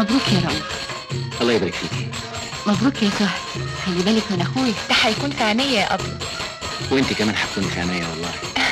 مبروك يا رؤوف الله يبارك فيكي مبروك يا سهى خلي بالك من اخويا ده هيكون في عينيا يا ابله وانت كمان هتكوني في عينيا والله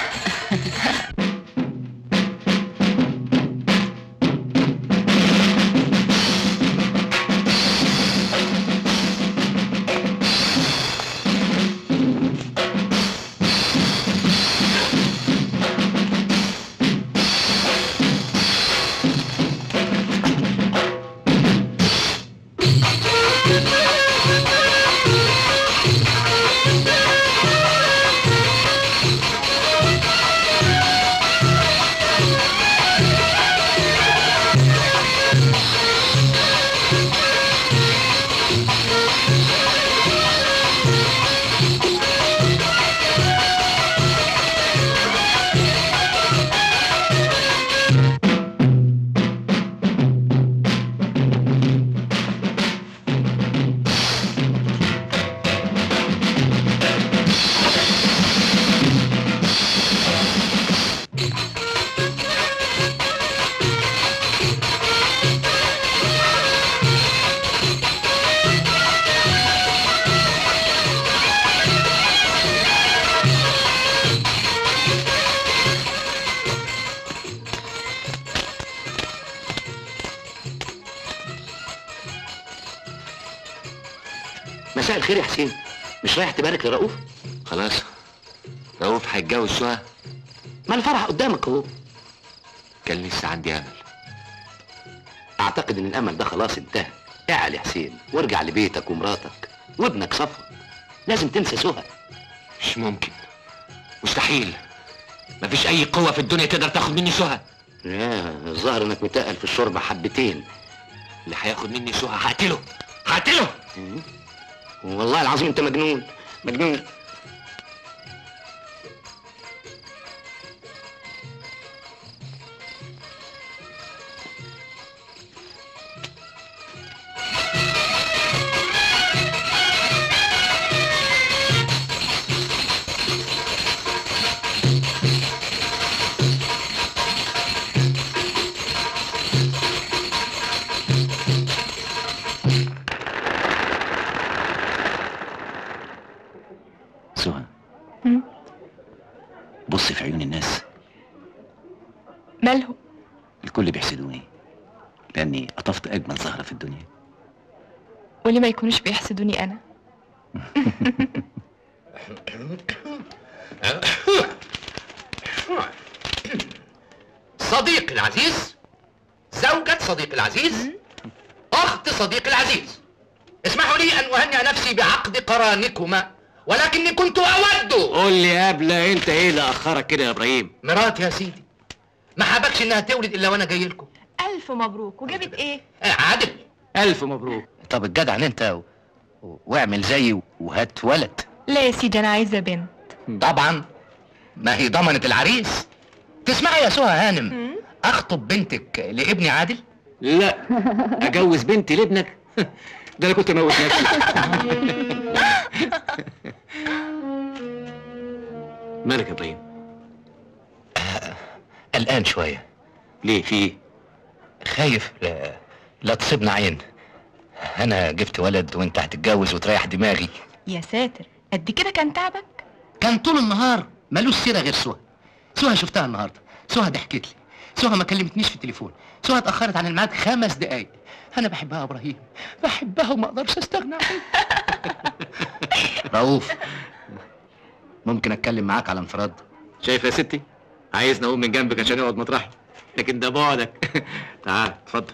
مساء الخير يا حسين مش رايح تبارك لرؤوف خلاص رؤوف هيتجوز سهى ما الفرح قدامك اهو كان لسه عندي امل اعتقد ان الامل ده خلاص انتهى اعل يا حسين وارجع لبيتك ومراتك وابنك صفا لازم تنسى سهى مش ممكن مستحيل مفيش اي قوة في الدنيا تقدر تاخد مني سهى يا الظاهر انك متقل في الشوربة حبتين اللي هياخد مني سهى هقتله هقتله والله العظيم انت مجنون مجنون سهى مم. بصي في عيون الناس مالهم الكل بيحسدوني لاني قطفت اجمل زهرة في الدنيا وليه ما يكونوش بيحسدوني انا صديقي العزيز زوجة صديقي العزيز أخت صديقي العزيز اسمحوا لي أن أهنئ نفسي بعقد قرانكما ولكني كنت أود قول لي قبل انت ايه اللي اخرك كده يا ابراهيم مراتي يا سيدي ما حبكش إنها تولد إلا وأنا جاي لكم الف مبروك وجابت ايه آه، عادل الف مبروك طب الجدع انت و... و- واعمل زيي وهات ولد لا يا سيدي انا عايزه بنت طبعا ما هي ضمنت العريس تسمعي يا سهى هانم اخطب بنتك لابني عادل لا اجوز بنتي لابنك ده انا كنت اموت نفسي مالك يا ابراهيم قلقان شويه ليه في ايه خايف لا, لا تصيبنا عين انا جبت ولد وانت هتتجوز وتريح دماغي يا ساتر قد كده كان تعبك كان طول النهار ملوش سيره غير سهى سهى شفتها النهارده سهى ضحكت لي سهى ما كلمتنيش في التليفون سهى اتاخرت عن الميعاد خمس دقايق انا بحبها يا ابراهيم بحبها وما اقدرش استغنى عنها رؤوف ممكن اتكلم معاك على انفراد شايف يا ستي عايزني اقوم من جنبك عشان يقعد مطرحي لكن ده بعدك تعال اتفضل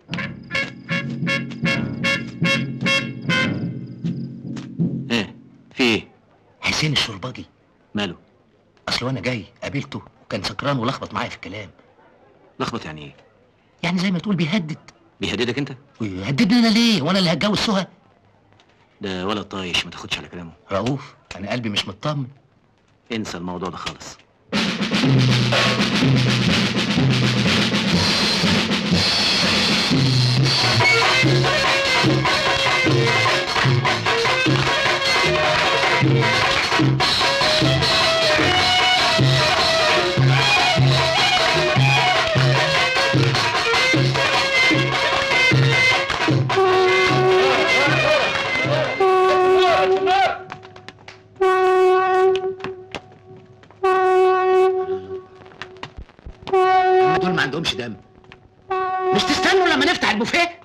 ايه في ايه حسين الشرباجي ماله اصل وانا جاي قابلته وكان سكران ولخبط معايا في الكلام لخبط يعني ايه يعني زي ما تقول بيهدد بيهددك انت ويهددني انا ليه وانا اللي هتجوز سهى ده ولد طايش ما تاخدش على كلامه رؤوف انا قلبي مش مطمن انسى الموضوع ده خالص عندهمش دم مش تستنوا لما نفتح البوفيه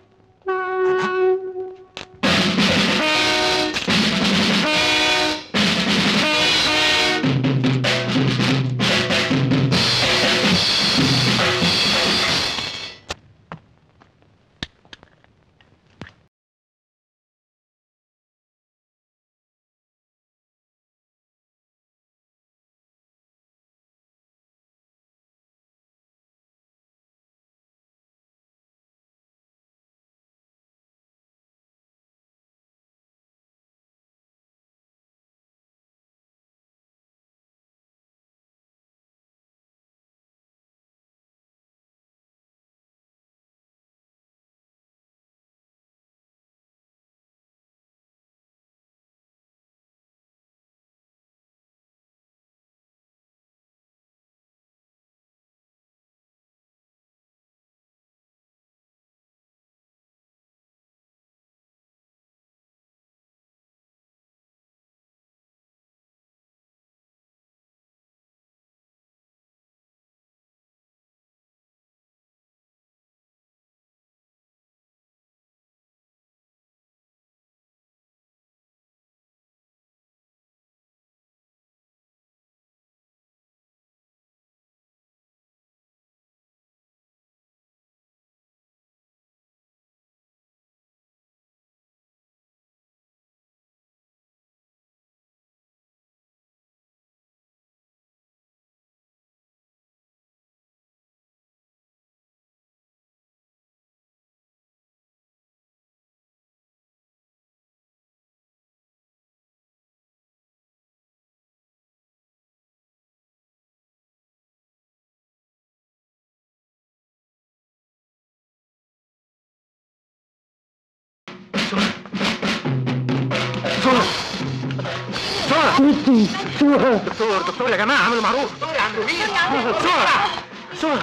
دكتور دكتور يا جماعه اعملوا معروف دكتور يا عم مين سهى سهى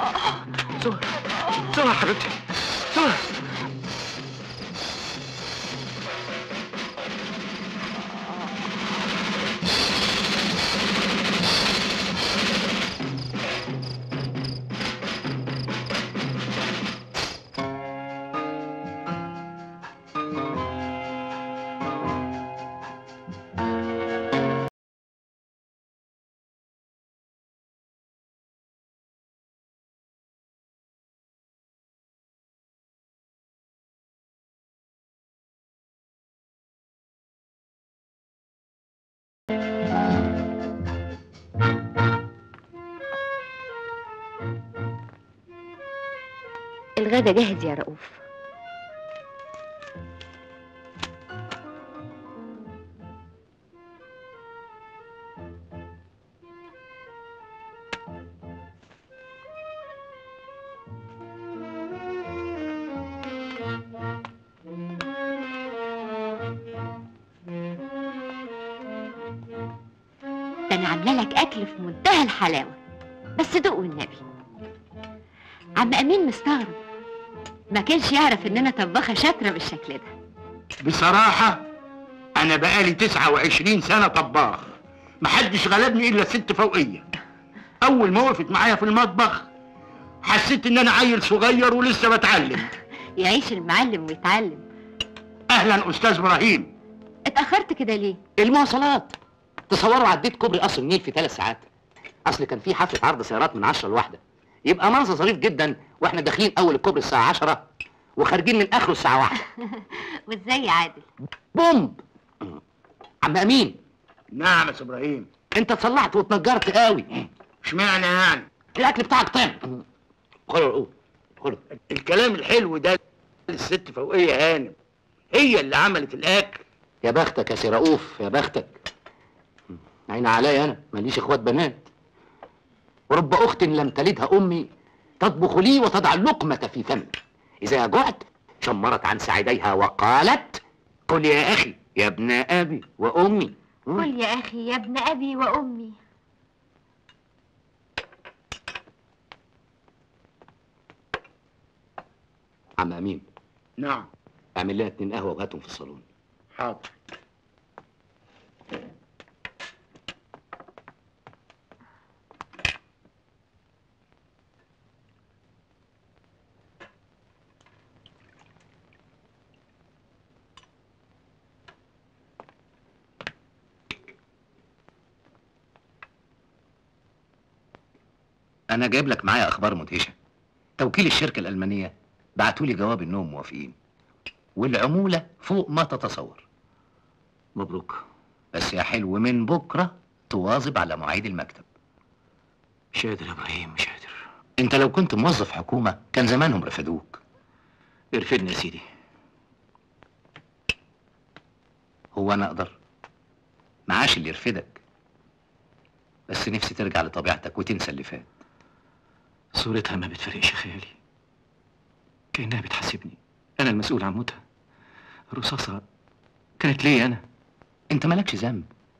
سهى سهى حبيبتي سهى الغدا جاهز يا رؤوف ده انا عامله لك اكل في منتهى الحلاوه بس دوق والنبي عم امين مستغرب ما كانش يعرف ان انا طباخه شاطره بالشكل ده بصراحة أنا بقالي 29 سنة طباخ محدش غلبني إلا ست فوقية أول ما وقفت معايا في المطبخ حسيت إن أنا عيل صغير ولسه بتعلم يعيش المعلم ويتعلم أهلا أستاذ إبراهيم اتاخرت كده ليه المواصلات تصوروا عديت كوبري قصر النيل في ثلاث ساعات اصل كان في حفله عرض سيارات من 10 لواحده يبقى منظر ظريف جدا واحنا داخلين اول الكوبري الساعه 10 وخارجين من اخره الساعه 1 وازاي يا عادل بومب عم امين نعم يا أستاذ إبراهيم انت اتصلعت واتنجرت قوي اشمعنى يعني الاكل بتاعك طعم خلوا القوه خلوا الكلام الحلو ده الست فوقية هانم هي اللي عملت الأكل يا بختك يا سي رؤوف يا بختك عين عليا انا ماليش اخوات بنات ورب اخت لم تلدها امي تطبخ لي وتضع اللقمه في فمي اذا جعت شمرت عن ساعديها وقالت قل يا اخي يا ابن ابي وامي قل يا اخي يا ابن ابي وامي عم امين نعم اعمل لنا اتنين قهوه وهاتهم في الصالون حاضر انا جايب لك معايا اخبار مدهشه توكيل الشركه الالمانيه بعتوا لي جواب انهم موافقين والعموله فوق ما تتصور مبروك بس يا حلو من بكره تواظب على مواعيد المكتب مش قادر يا ابراهيم مش قادر انت لو كنت موظف حكومه كان زمانهم رفدوك ارفدني يا سيدي هو انا اقدر معاش اللي يرفدك بس نفسي ترجع لطبيعتك وتنسى اللي فات صورتها ما بتفرقش خيالي كأنها بتحاسبني أنا المسؤول عن موتها الرصاصة كانت ليه أنا انت مالكش ذنب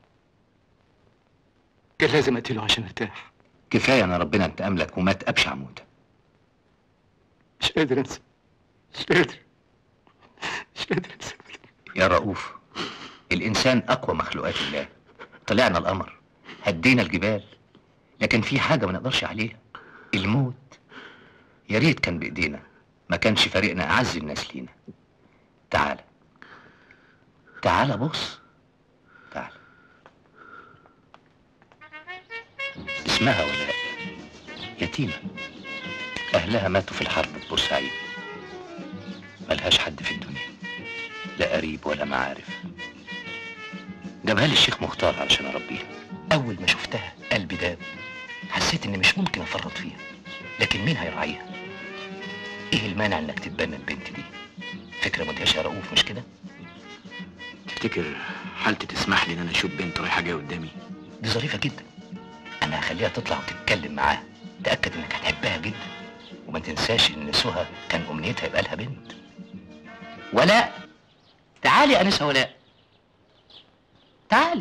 كان لازم أقتله عشان أرتاح كفايه ان ربنا انتقم لك وما تقبش عموده مش قادر أنسى مش قادر مش قادر أنسى يا رؤوف الانسان اقوى مخلوقات الله طلعنا القمر هدينا الجبال لكن في حاجه ما نقدرش عليها الموت يا ريت كان بايدينا ما كانش فارقنا اعز الناس لينا تعال تعال بص تعال اسمها ولاء يتيمة أهلها ماتوا في الحرب في بورسعيد ملهاش حد في الدنيا لا قريب ولا معارف جابها لي الشيخ مختار علشان أربيها أول ما شفتها قلبي داب حسيت إني مش ممكن أفرط فيها لكن مين هيراعيها؟ إيه المانع إنك تتبنى البنت دي؟ فكرة مدهشة يا رؤوف مش كده؟ تفتكر حالتي تسمح لي إن أنا أشوف بنت رايحة جاية قدامي دي ظريفة جدا أنا هخليها تطلع وتتكلم معاها تأكد إنك هتحبها جدا وما تنساش إن سهى كان أمنيتها يبقى لها بنت ولاء تعالي يا أنسة ولاء تعالي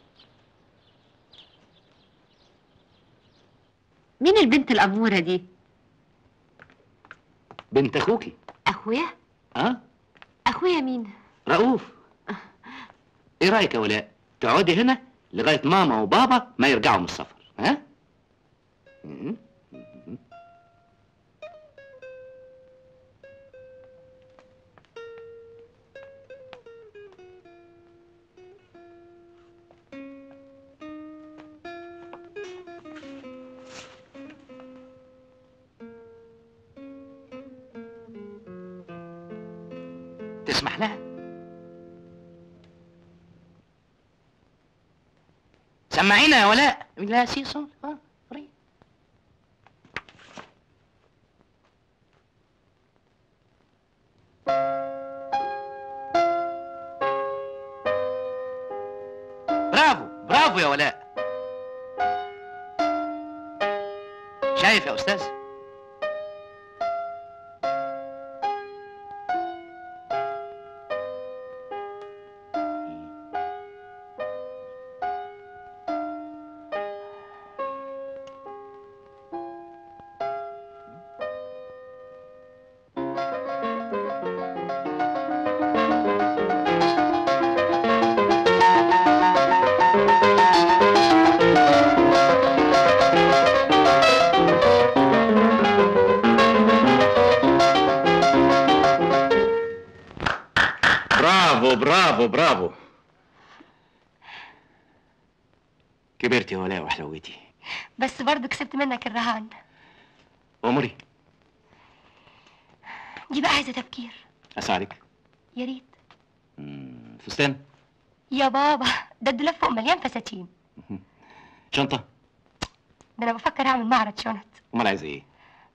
مين البنت الأمورة دي؟ بنت أخوكي أخويا؟ ها؟ أخويا مين؟ رؤوف إيه رأيك يا ولاء؟ تقعدي هنا لغاية ماما وبابا ما يرجعوا من السفر ها؟ م- تسمح لها سمعينا يا ولاء لا سيصون اه قريب. برافو برافو يا ولاء شايف يا استاذ برافو برافو برافو كبرت يا ولاء وحلوتي بس برضه كسبت منك الرهان أمري دي بقى عايزه تفكير أساعدك يا ريت مم، فستان يا بابا ده الدولاب فوق مليان فساتين شنطة ده انا بفكر اعمل معرض شنط أمال عايزة إيه؟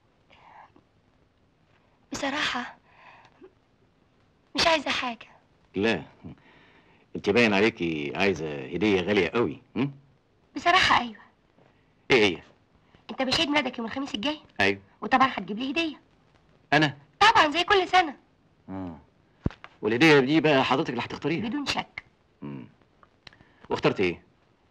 بصراحه مش عايزه حاجه لا أنت باين عليكي عايزة هدية غالية قوي م? بصراحه ايوه إيه هي؟ انت مش عيد ميلادك يوم الخميس الجاي أيوه وطبعا هتجيب لي هديه أنا طبعا زي كل سنه آه والهدية دي بقى حضرتك اللي هتختاريها بدون شك مم. واخترت إيه؟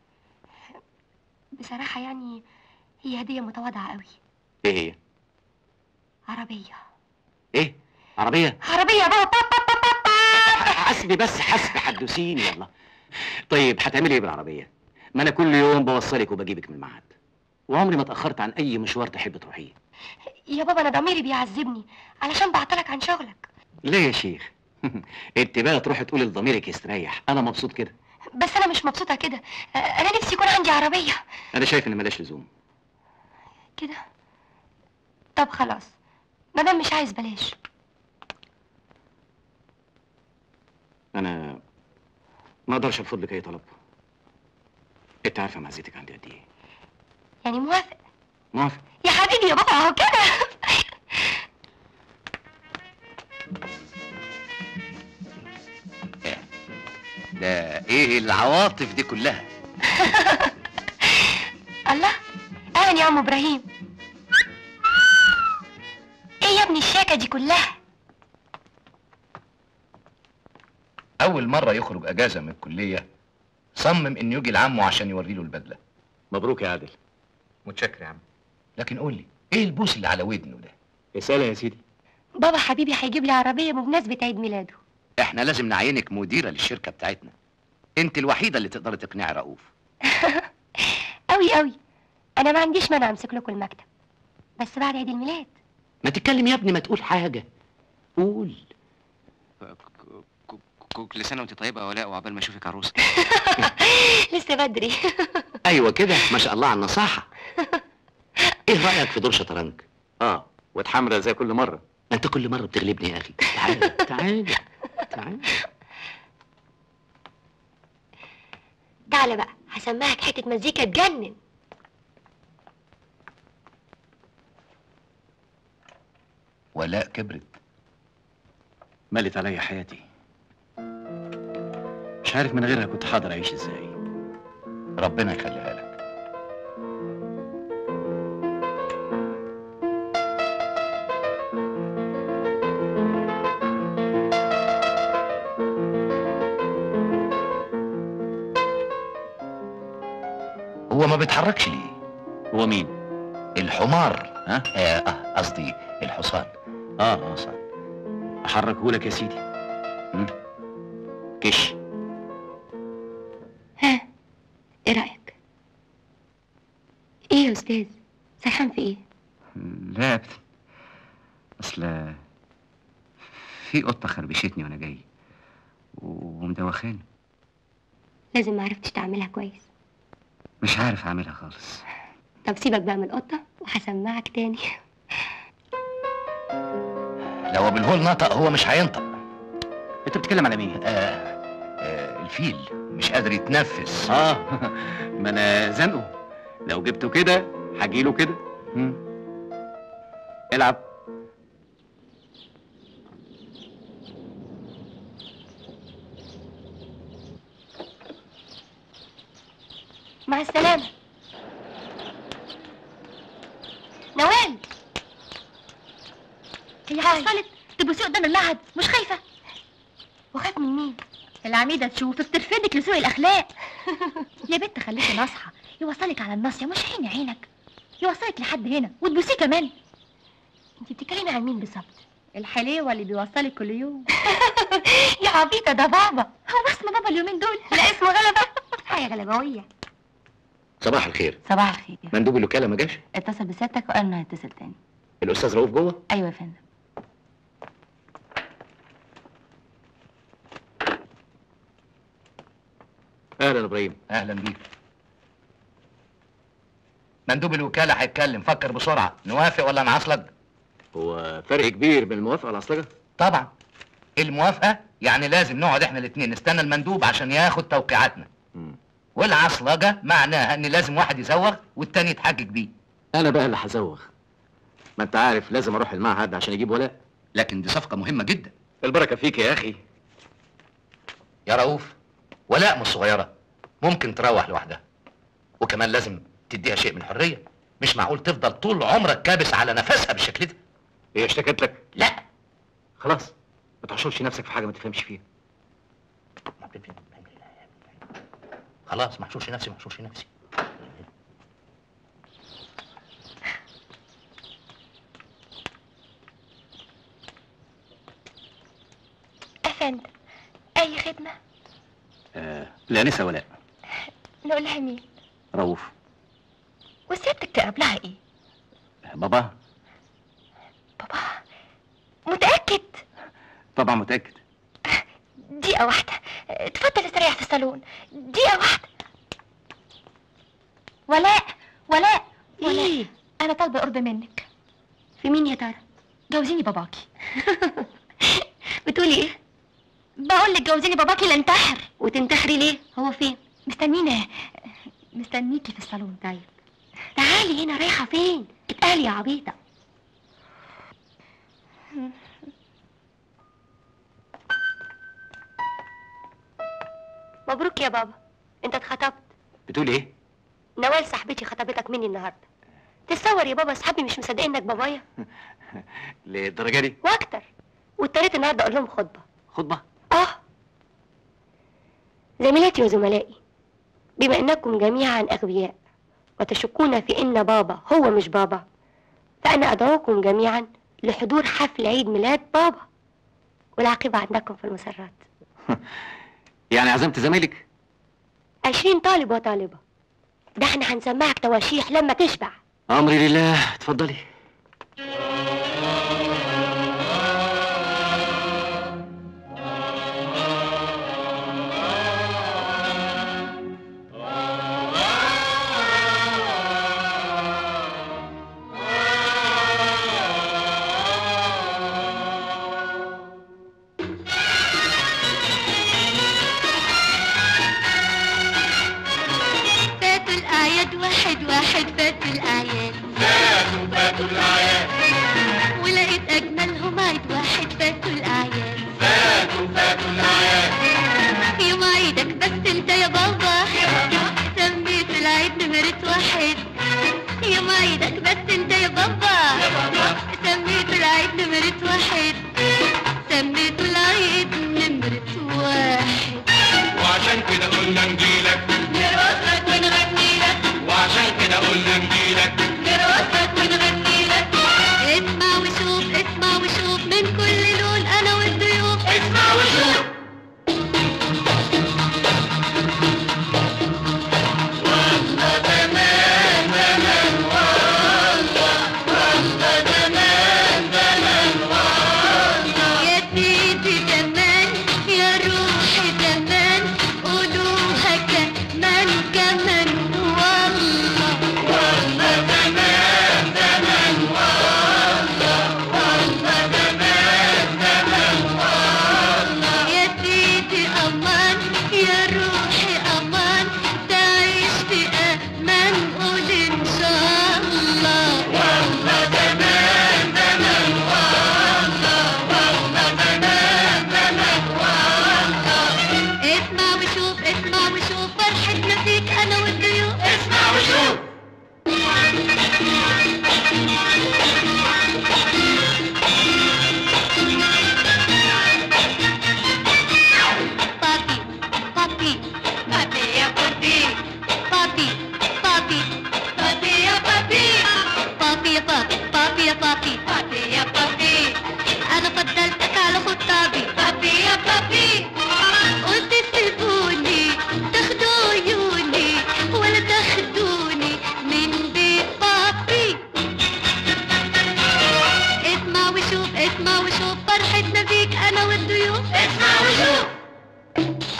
بصراحه يعني هي هديه متواضعه قوي إيه هي؟ عربيه إيه؟ عربية؟ عربيه يا بابا حسبي بس حسبي حدوسيني يلا طيب هتعملي ايه بالعربيه ما انا كل يوم بوصلك وبجيبك من الميعاد وعمري ما اتاخرت عن اي مشوار تحب تروحيه يا بابا انا ضميري بيعذبني علشان بعطلك عن شغلك ليه يا شيخ انت بقى تروحي تقولي لضميرك يستريح انا مبسوط كده بس انا مش مبسوطه كده آه، انا نفسي يكون عندي عربيه انا شايف ان ملاش لزوم كده طب خلاص مادام مش عايز بلاش انا ما اقدرش ارفض لك اي طلب انت عارفه معزتك عندي قد ايه يعني موافق موافق يا حبيبي يا بابا اهو كده ده ايه العواطف دي كلها الله اهلا يا عم ابراهيم ايه يا ابني الشاكه دي كلها اول مره يخرج اجازه من الكليه صمم انه يجي لعمه عشان يوري له البدله مبروك يا عادل متشكر يا عم لكن قول لي ايه البوس اللي على ودنه ده اسالها يا سيدي بابا حبيبي هيجيب لي عربيه بمناسبه عيد ميلاده احنا لازم نعينك مديره للشركه بتاعتنا انت الوحيده اللي تقدري تقنعي رؤوف قوي قوي انا ما عنديش مانع امسك لكم المكتب بس بعد عيد الميلاد ما تتكلم يا ابني ما تقول حاجه قول كل سنه وانت طيبه يا ولاء وعقبال ما اشوفك عروسه لسه بدري ايوه كده ما شاء الله على النصاحه ايه رايك في دور شطرنج اه واتحمرة زي كل مره ما انت كل مره بتغلبني يا اخي تعال تعال تعال تعالى بقى هسمعك حته مزيكا تجنن ولاء كبرت ملت عليا حياتي مش عارف من غيرها كنت حاضر اعيش ازاي ربنا يخليها لك هو ما بيتحركش ليه هو مين الحمار ها آه، آه، قصدي الحصان اه اه صح احركه لك يا سيدي مم. كش ها ايه رايك ايه يا استاذ سرحان في ايه لا ابدا اصل في قطه خربشتني وانا جاي ومدوخاني لازم ما عرفتش تعملها كويس مش عارف اعملها خالص طب سيبك بقى من القطه وهسمعك تاني لو بالهول نطق هو مش هينطق انت بتتكلم على مين آه آه الفيل مش قادر يتنفس اه ما انا زنقه لو جبته كده هجيله كده مم. العب مع السلامه نوال هي حصلت تبصي قدام المعهد مش خايفه وخاف من مين العميدة تشوفك ترفدك لسوء الأخلاق يا بنت خليكي ناصحة يوصلك على الناصية مش عيني عينك يوصلك لحد هنا وتبوسيه كمان انت بتتكلمي عن مين بالظبط الحليوة اللي بيوصلك كل يوم يا عبيطه ده بابا هو اسم بابا اليومين دول لا اسمه غلبه حاجه غلبويه صباح الخير صباح الخير مندوب الوكاله ما جاش اتصل بسيادتك وقال انه هيتصل تاني الاستاذ رؤوف جوه ايوه يا فندم اهلا ابراهيم اهلا بيك مندوب الوكاله هيتكلم فكر بسرعه نوافق ولا نعصلج هو فرق كبير بين الموافقه والعصلجه طبعا الموافقه يعني لازم نقعد احنا الاثنين نستنى المندوب عشان ياخد توقيعاتنا مم. والعصلجه معناها ان لازم واحد يزوغ والتاني يتحجج بيه انا بقى اللي هزوغ ما انت عارف لازم اروح المعهد عشان اجيب ولاء لكن دي صفقه مهمه جدا البركه فيك يا اخي يا رؤوف ولاء مش صغيره ممكن تروح لوحدها وكمان لازم تديها شيء من الحريه مش معقول تفضل طول عمرك كابس على نفسها بالشكل ده هي اشتكت لك لا خلاص ما تحشرش نفسك في حاجه ما تفهمش فيها خلاص محشوش نفسي محشوش نفسي افندم اي خدمه آه. الانسه ولاء نقولها مين رؤوف وسيادتك تقابلها ايه بابا بابا متاكد طبعا متاكد دقيقه واحده اتفضل استريح في الصالون دقيقه واحده ولاء ولاء ايه أنا طالبة قرب منك في مين يا ترى جوزيني باباكي بتقولي ايه بقول لك جوزيني باباكي لانتحر وتنتحري ليه هو فين مستنينا مستنيكي في الصالون طيب تعالي هنا رايحه فين اتقالي يا عبيطه مبروك يا بابا انت اتخطبت بتقول ايه نوال صاحبتي خطبتك مني النهارده تتصور يا بابا اصحابي مش مصدقين انك بابايا للدرجه دي واكتر واضطريت النهارده اقول لهم خطبه خطبه اه زميلاتي وزملائي بما انكم جميعا اغبياء وتشكون في ان بابا هو مش بابا فانا ادعوكم جميعا لحضور حفل عيد ميلاد بابا والعاقبه عندكم في المسرات يعني عزمت زمايلك عشرين طالب وطالبه ده احنا هنسمعك تواشيح لما تشبع امري لله اتفضلي فاتوا الأعياد واحد واحد فاتوا الأعياد فاتوا فاتوا الأعياد ولقيت أجملهم عيد واحد فاتوا الأعياد فاتوا فاتوا الأعياد يوم عيدك بس انت يا بابا سميت العيد نمرة واحد يوم عيدك بس انت يا بابا سميت العيد نمرة واحد سميت العيد نمرة واحد وعشان كده قلنا نجيلك نرقصك ونغني لك وعشان كده قلنا نجيلك نرقصك ونغني لك اسمع وشوف اسمع وشوف من كل لون انا والضيوف اسمع وشوف يا سيدي زمان يا روحي زمان قولوها كمان كمان والله يا سيدي أمان يا روحي أمان تعيش في أمان قول إن شاء الله اسمع وشوف اسمع وشوف فرحتنا فيك أنا والضيوف اسمع وشوف Papi, papi, papi ya papi, papi, papi, papi ya papi, papi ya papi, papi ya papi, papi ya papi. أنا فضلتك على خطابي papi يا papi. قلت سيبوني تاخدوا عيوني ولا تاخدوني من بيت بابي. اسمع وشوف اسمع وشوف فرحتنا بيك أنا والضيوف اسمع وشوف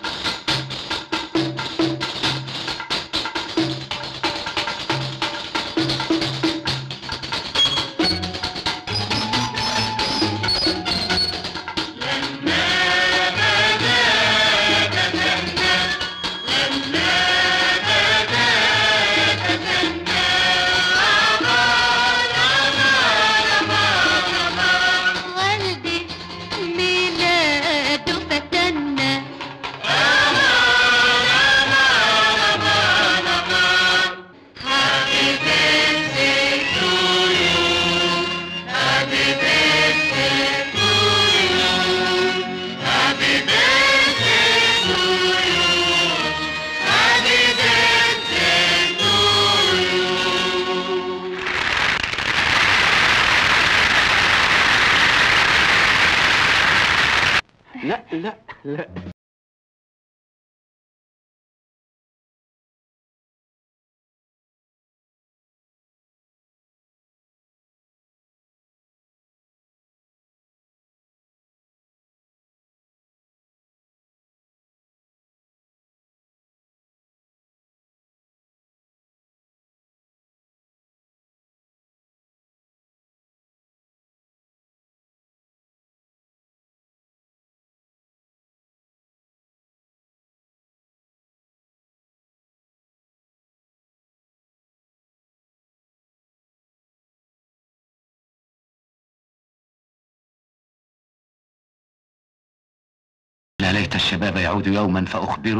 والدي ميلاده فتنا Happy birthday to you. Happy birthday to you. Happy birthday to you. Happy birthday to you. لا لا لا يا ليت الشباب يعود يوما فأخبره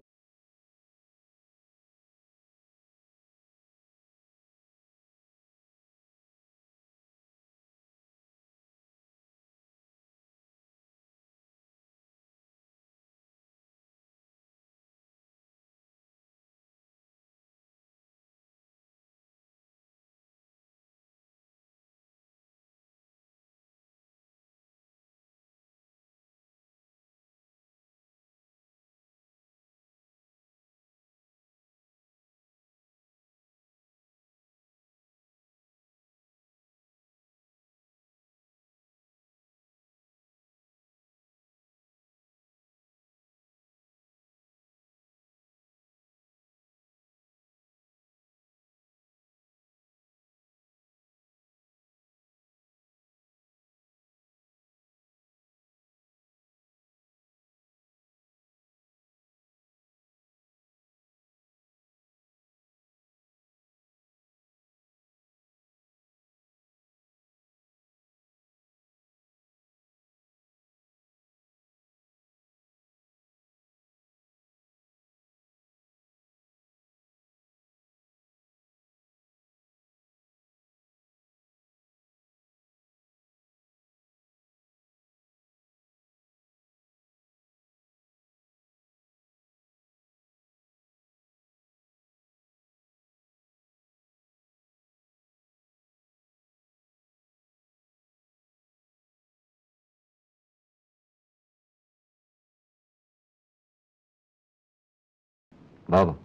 بابا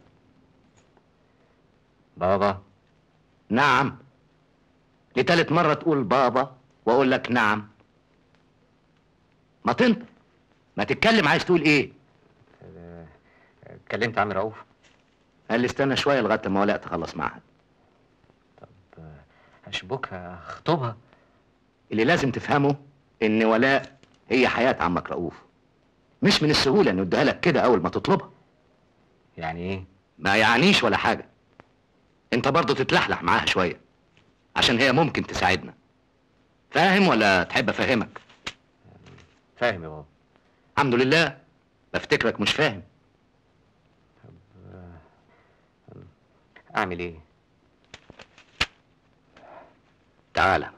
بابا نعم لتالت مرة تقول بابا واقول لك نعم ما تنطق ما تتكلم عايز تقول ايه كلمت عم رؤوف قال لي استنى شوية لغاية ما ولاء تخلص معاها اشبكها اخطبها اللي لازم تفهمه ان ولاء هي حياة عمك رؤوف مش من السهولة انه اديها لك كده اول ما تطلبها يعني ايه ما يعنيش ولا حاجة انت برضه تتلحلح معاها شوية عشان هي ممكن تساعدنا فاهم ولا تحب افهمك فاهم يا بابا الحمد لله بفتكرك مش فاهم اعمل ايه تعالى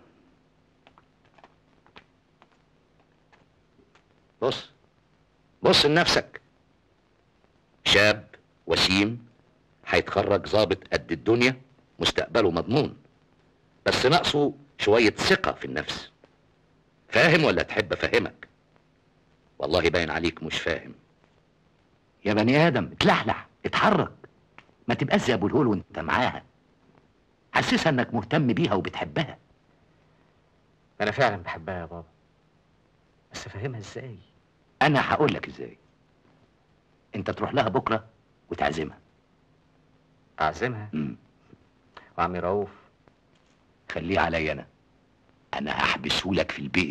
بص بص لنفسك شاب وسيم هيتخرج ظابط قد الدنيا مستقبله مضمون بس ناقصه شوية ثقة في النفس فاهم ولا تحب افهمك والله باين عليك مش فاهم يا بني ادم اتلحلح اتحرك ما تبقاش زي ابو الهول وانت معاها حسسها انك مهتم بيها وبتحبها انا فعلا بحبها يا بابا بس فاهمها ازاي انا هقول لك ازاي انت تروح لها بكره وتعزمها اعزمها مم. وعمي رؤوف خليه عليا انا انا هحبسه لك في البيت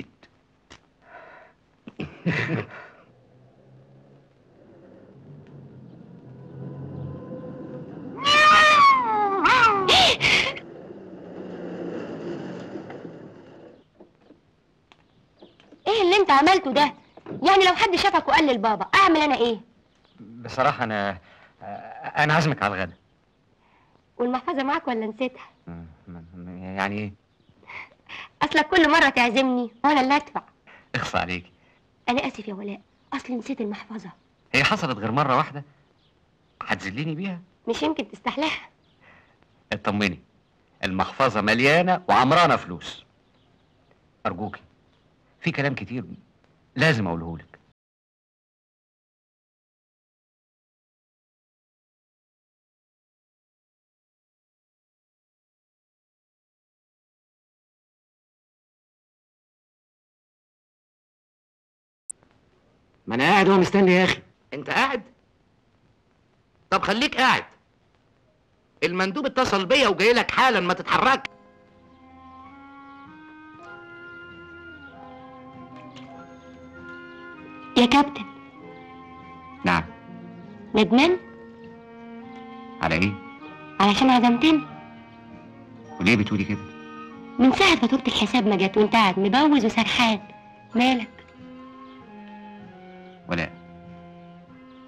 ايه اللي انت عملته ده يعني لو حد شافك وقال للبابا اعمل انا ايه بصراحة انا انا عازمك على الغدا والمحفظه معاك ولا نسيتها م- م- يعني ايه اصلك كل مره تعزمني وانا اللي ادفع اخصى عليك انا اسف يا ولاء اصلي نسيت المحفظه هي حصلت غير مرة واحدة هتذليني بيها مش يمكن تستحلها اطمني المحفظة مليانة وعمرانة فلوس أرجوكي في كلام كتير لازم أقوله لك ما انا قاعد وهو مستني يا اخي انت قاعد طب خليك قاعد المندوب اتصل بيا وجاي لك حالا ما تتحرك يا كابتن نعم ندمان على إيه؟ علشان عزمتني وليه بتقولي كده؟ من ساعه فاتوره الحساب ما جت وانت قاعد مبوز وسرحان مالك ولا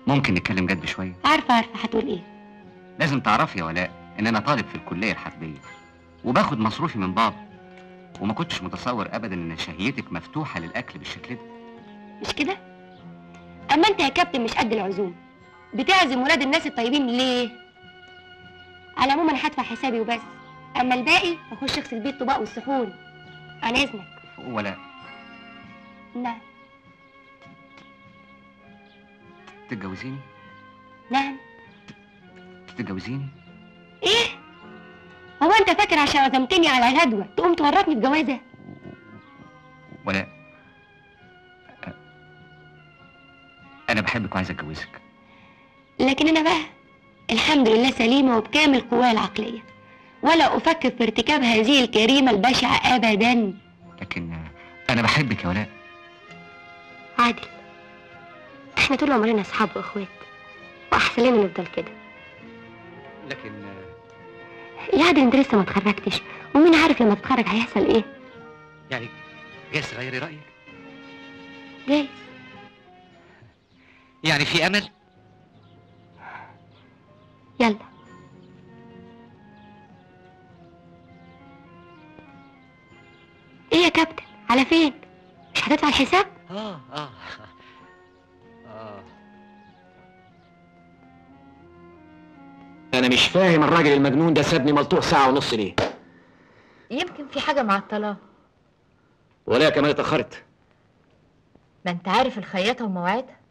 ممكن نتكلم جد شويه عارفه عارفه هتقول ايه لازم تعرفي يا ولاء ان انا طالب في الكليه الحربيه وباخد مصروفي من بابا وما كنتش متصور ابدا ان شهيتك مفتوحه للاكل بالشكل ده مش كده اما انت يا كابتن مش قد العزوم بتعزم ولاد الناس الطيبين ليه على العموم انا هدفع حسابي وبس اما الباقي اخش اغسل بيه الطباق والصحون عن اذنك ولاء نعم تتجوزيني نعم تتجوزيني ايه هو انت فاكر عشان عزمتني على غدوه تقوم تورطني بجوازه ولاء أ- انا بحبك وعايز اتجوزك لكن انا بقى الحمد لله سليمه وبكامل قواي العقليه ولا افكر في ارتكاب هذه الجريمه البشعه ابدا لكن آه، انا بحبك يا ولاء عادل احنا طول عمرنا اصحاب واخوات واحسن لنا نفضل كده لكن يا عادل انت لسه ما اتخرجتش ومين عارف لما تتخرج هيحصل ايه يعني جايز تغيري رايك جايز يعني في امل يلا ايه يا كابتن على فين مش هتدفع الحساب اه اه اه انا مش فاهم الراجل المجنون ده سابني ملطوع ساعة ونص ليه يمكن في حاجة معطلاه ولا كمان اتأخرت ما انت عارف الخياطة ومواعيدها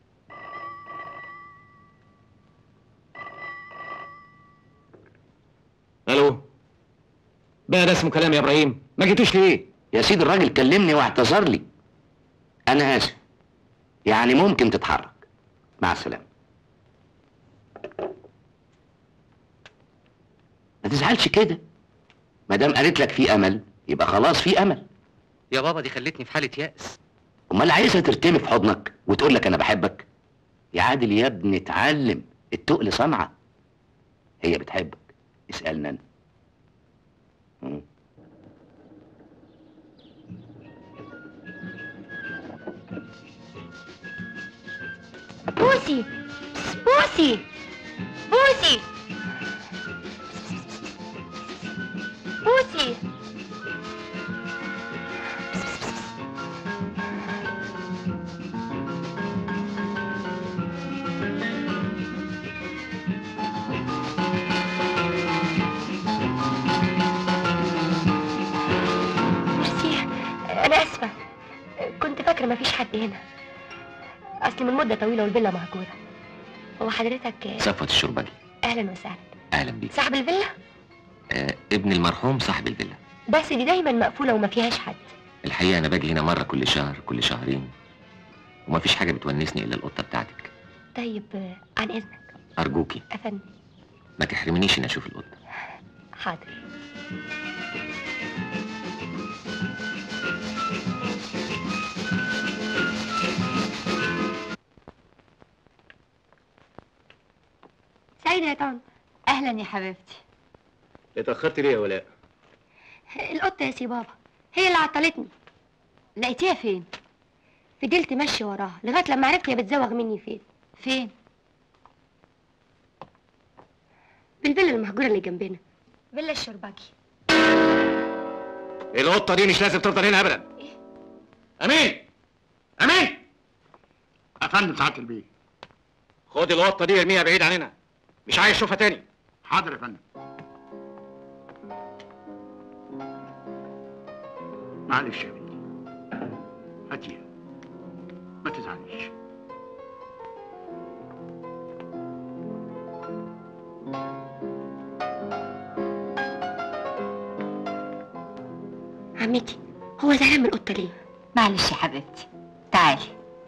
الو بقى ده اسمه كلام يا ابراهيم ما جيتوش ليه يا سيدي الراجل كلمني واعتذر لي انا اسف يعني ممكن تتحرك مع السلامه ما تزعلش كده ما دام قالت لك في امل يبقى خلاص في امل يا بابا دي خلتني في حاله يأس امال عايزها ترتمي في حضنك وتقول لك انا بحبك يا عادل يا ابني اتعلم التقل صنعه هي بتحبك اسالنا انا مم. بوسي بوسي بوسي بوسي ميرسي انا اسفه كنت فاكره مفيش حد هنا اصل من مده طويله والفيلا مهجوره هو حضرتك صفوة الشربجي اهلا وسهلا اهلا بيك صاحب الفيلا آه ابن المرحوم صاحب الفيلا بس دي دايما مقفوله وما فيهاش حد الحقيقه انا باجي هنا مره كل شهر كل شهرين ومفيش حاجه بتونسني الا القطه بتاعتك طيب آه، عن اذنك ارجوكي افندم ما تحرمنيش اني اشوف القطه حاضر سعيدة يا طنط اهلا يا حبيبتي اتاخرت ليه يا ولاء القطة يا سي بابا هي اللي عطلتني لقيتيها فين فضلت ماشية وراها لغاية لما عرفت هي بتزوغ مني فين فين بالفيلا المهجورة اللي جنبنا فيلا الشرباكي القطه دي مش لازم تفضل هنا ابدا امين امين افندم سعاده البيه خد القطه دي ارميها بعيد عننا مش عايز اشوفها تاني حاضر يا فندم معلش يا بنتي هاتيها ما تزعليش عمتي هو زعلان من القطة ليه؟ معلش يا حبيبتي تعالي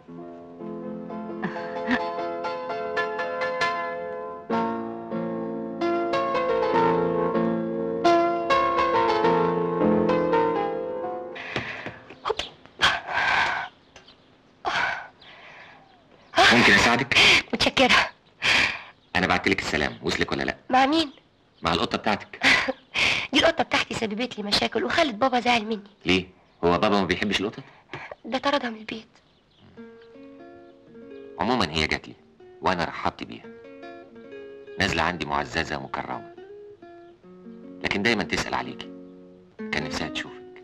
ممكن اساعدك متشكرة انا بعت لك السلام وصلك ولا لا مع مين؟ مع القطه بتاعتك دي القطة بتاعتي سببت لي مشاكل وخلت بابا زعل مني ليه هو بابا ما بيحبش القطط ده طردها من البيت عموما هي جات لي وانا رحبت بيها نازله عندي معززه مكرمه لكن دايما تسال عليكي كان نفسها تشوفك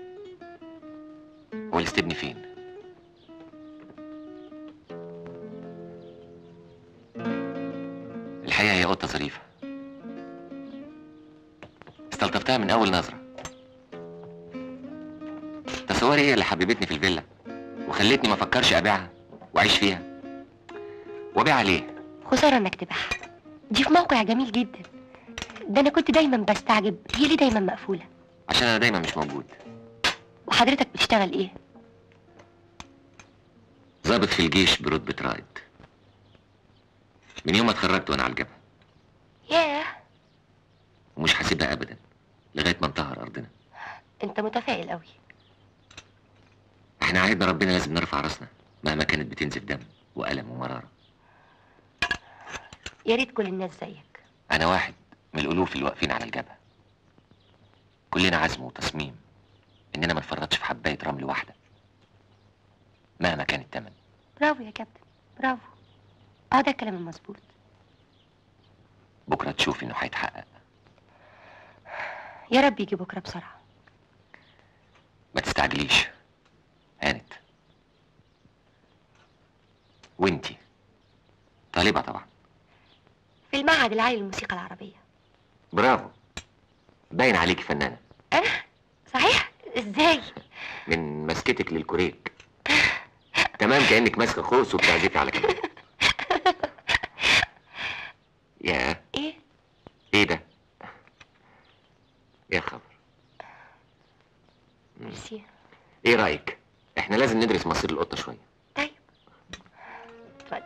هو الاستبن فين الحقيقه هي قطه ظريفه استلطفتها من اول نظره تصوري هي اللي حببتني في الفيلا وخلتني ما افكرش ابيعها واعيش فيها وابيعها ليه خسارة انك تبيعها دي في موقع جميل جدا ده انا كنت دايما بستعجب هي ليه دايما مقفولة عشان انا دايما مش موجود وحضرتك بتشتغل ايه ضابط في الجيش برتبة رائد من يوم ما اتخرجت وانا على الجبهة ياه ومش هسيبها ابدا لغاية ما انتهر ارضنا انت متفائل قوي احنا عهدنا ربنا لازم نرفع راسنا مهما كانت بتنزف دم وألم ومرارة يا ريت كل الناس زيك انا واحد من الالوف اللي واقفين على الجبهة كلنا عزم وتصميم اننا ما نفرطش في حباية رمل واحدة مهما كان التمن برافو يا كابتن برافو اه ده الكلام المظبوط بكرة تشوف انه هيتحقق يا رب يجي بكره بسرعه ما تستعجليش هانت وانتي طالبة طبعا في المعهد العالي للموسيقى العربيه برافو باين عليكي فنانة انا صحيح ازاي من مسكتك للكوريك تمام كأنك ماسكة خوص وبتعزفي على كده يا ايه ايه ده يا خبر ميرسي ايه رأيك احنا لازم ندرس مصير القطة شوية طيب اتفضل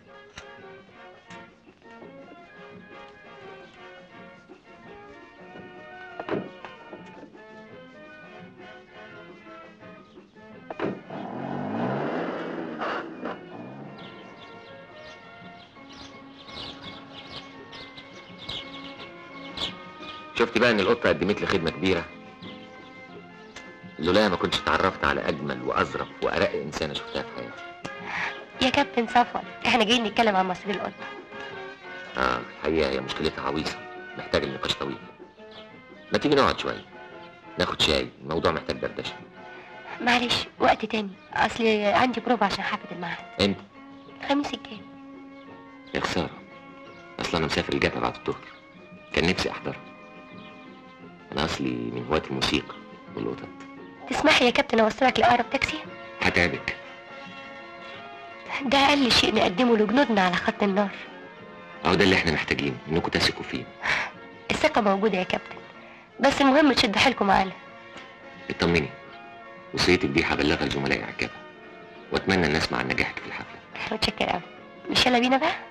شفت بقى ان القطة قدمت لي خدمة كبيرة لولاها ما كنتش اتعرفت على اجمل واظرف وارق انسانة شفتها في حياتي يا كابتن صفوت احنا جايين نتكلم عن مصير القطه اه الحقيقة هي مشكلتها عويصة محتاجة لنقاش طويل ما تيجي نقعد شوية ناخد شاي الموضوع محتاج دردشة معلش وقت تاني اصل عندي بروفا عشان حافظ المعهد انت الخميس الجاي يا خسارة اصلا انا مسافر الجبهة بعد الظهر كان نفسي احضرها انا اصلي من هواة الموسيقى والقطط تسمح يا كابتن اوصلك لاقرب تاكسي هتعبك ده اقل شيء نقدمه لجنودنا على خط النار اهو ده اللي احنا محتاجين انكم تثقوا فيه الثقه موجوده يا كابتن بس المهم تشد حيلكم معانا اطمني وصيتك دي هبلغها لزملائي على الجبهة واتمنى ان اسمع عن نجاحك في الحفلة متشكر قوي مش يلا بينا بقى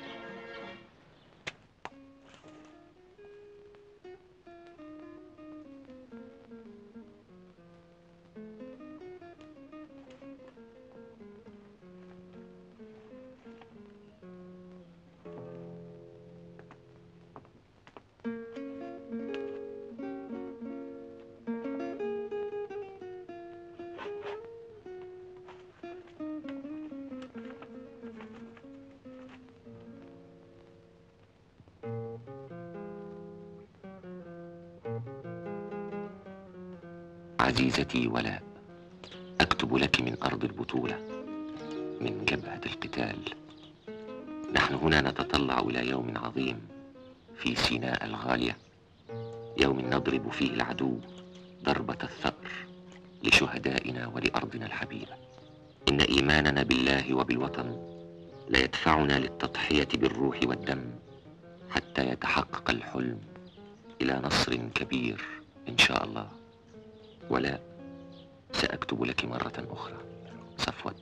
عزيزتي ولاء أكتب لك من أرض البطولة من جبهة القتال نحن هنا نتطلع إلى يوم عظيم في سيناء الغالية يوم نضرب فيه العدو ضربة الثأر لشهدائنا ولأرضنا الحبيبة إن إيماننا بالله وبالوطن ليدفعنا للتضحية بالروح والدم حتى يتحقق الحلم إلى نصر كبير إن شاء الله ولا سأكتب لك مرة أخرى صفوت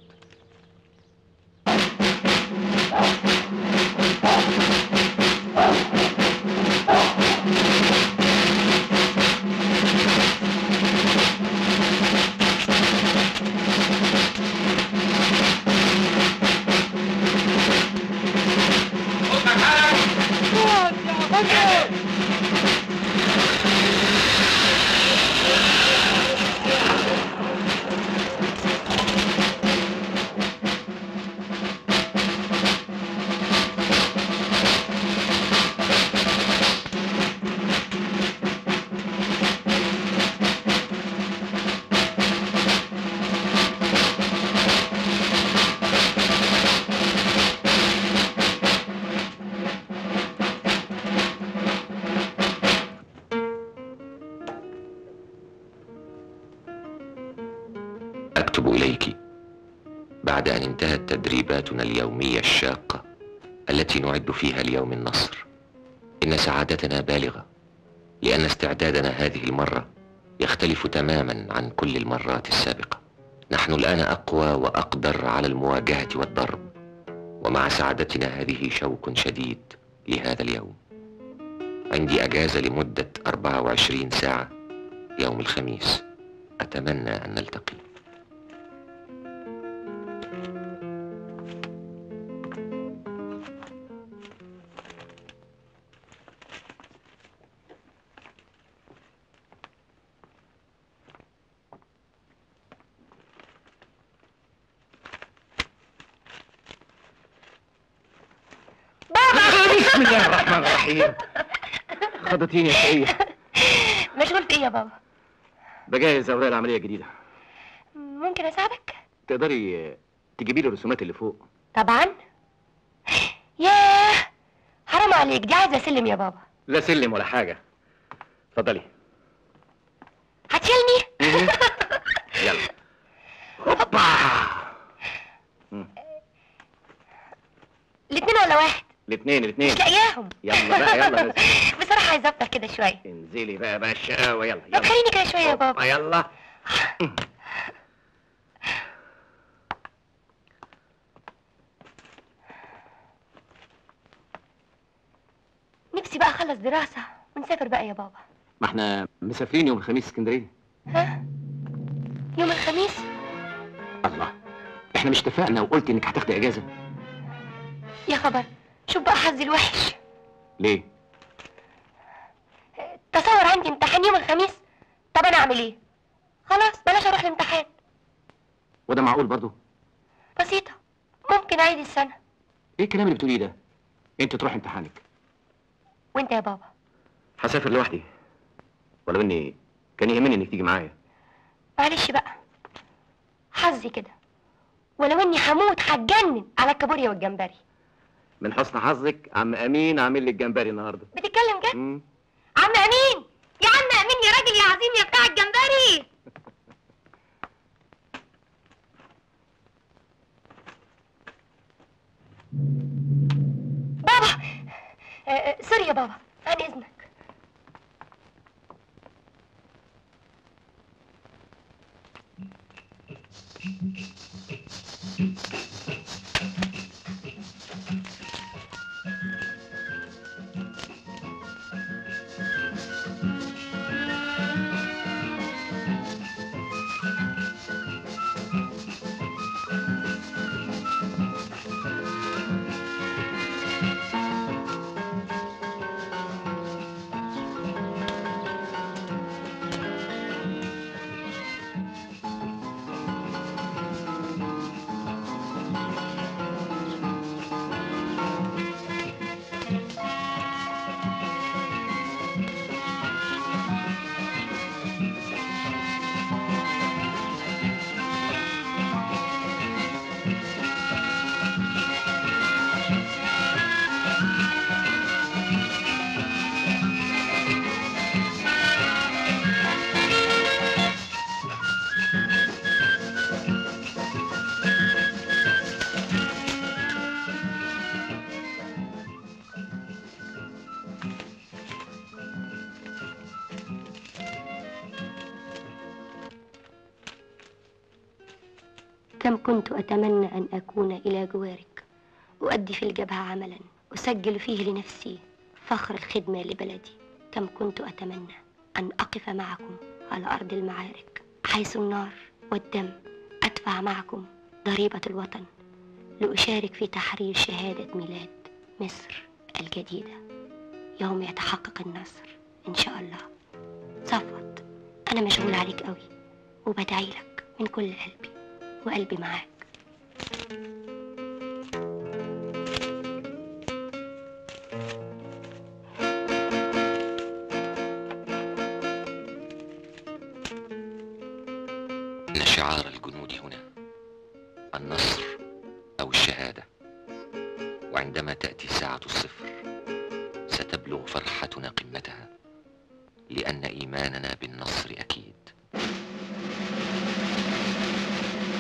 أكتب إليك بعد أن انتهت تدريباتنا اليومية الشاقة التي نعد فيها ليوم النصر إن سعادتنا بالغة لأن استعدادنا هذه المرة يختلف تماما عن كل المرات السابقة نحن الآن أقوى وأقدر على المواجهة والضرب ومع سعادتنا هذه شوق شديد لهذا اليوم عندي أجازة لمدة 24 ساعة يوم الخميس أتمنى أن نلتقي بسم الله الرحمن الرحيم خضتيني يا شقية مشغول في ايه يا بابا بجهز اوراق العملية الجديدة ممكن اساعدك تقدري آه، تجيبي لي الرسومات اللي فوق طبعا ياه حرام عليك دي عايزه سلم يا بابا لا سلم ولا حاجة اتفضلي هتشيلني يلا هوبا الاتنين ولا واحد الاثنين الاثنين مش لاقياهم يلا بقى يلا بس. بصراحه عايزه افطر كده شويه انزلي بقى بقى الشقاوة يلا طب يلا خليني كده شويه يا بابا هوبا، يلا نفسي بقى اخلص دراسه ونسافر بقى يا بابا ما احنا مسافرين يوم الخميس اسكندرية ها يوم الخميس الله احنا مش اتفقنا وقلت انك هتاخدي اجازة يا خبر شوف بقى حظي الوحش ليه؟ تصور عندي امتحان يوم الخميس طب انا اعمل ايه خلاص بلاش اروح الامتحان وده معقول برضه؟ بسيطه ممكن اعيد السنه ايه الكلام اللي بتقوليه ده؟ انت تروح امتحانك وانت يا بابا هسافر لوحدي ولو اني كان يهمني انك تيجي معايا معلش بقى حظي كده ولو اني هموت هتجنن على الكابوريا والجمبري من حسن حظك عم امين عامل لك جمبري النهارده بتتكلم جد مم. عم امين يا عم امين يا راجل يا عظيم يا بتاع الجمبري بابا آه، آه، سوري يا بابا عن اذنك كم كنت أتمنى أن أكون إلى جوارك أؤدي في الجبهة عملا أسجل فيه لنفسي فخر الخدمة لبلدي كم كنت أتمنى أن أقف معكم على أرض المعارك حيث النار والدم أدفع معكم ضريبة الوطن لأشارك في تحرير شهادة ميلاد مصر الجديدة يوم يتحقق النصر إن شاء الله صفوت أنا مشغول عليك قوي وبدعي لك من كل قلبي وقلبي معاك إن شعار الجنود هنا النصر أو الشهادة وعندما تأتي ساعة الصفر ستبلغ فرحتنا قمتها لأن إيماننا بالنصر أكيد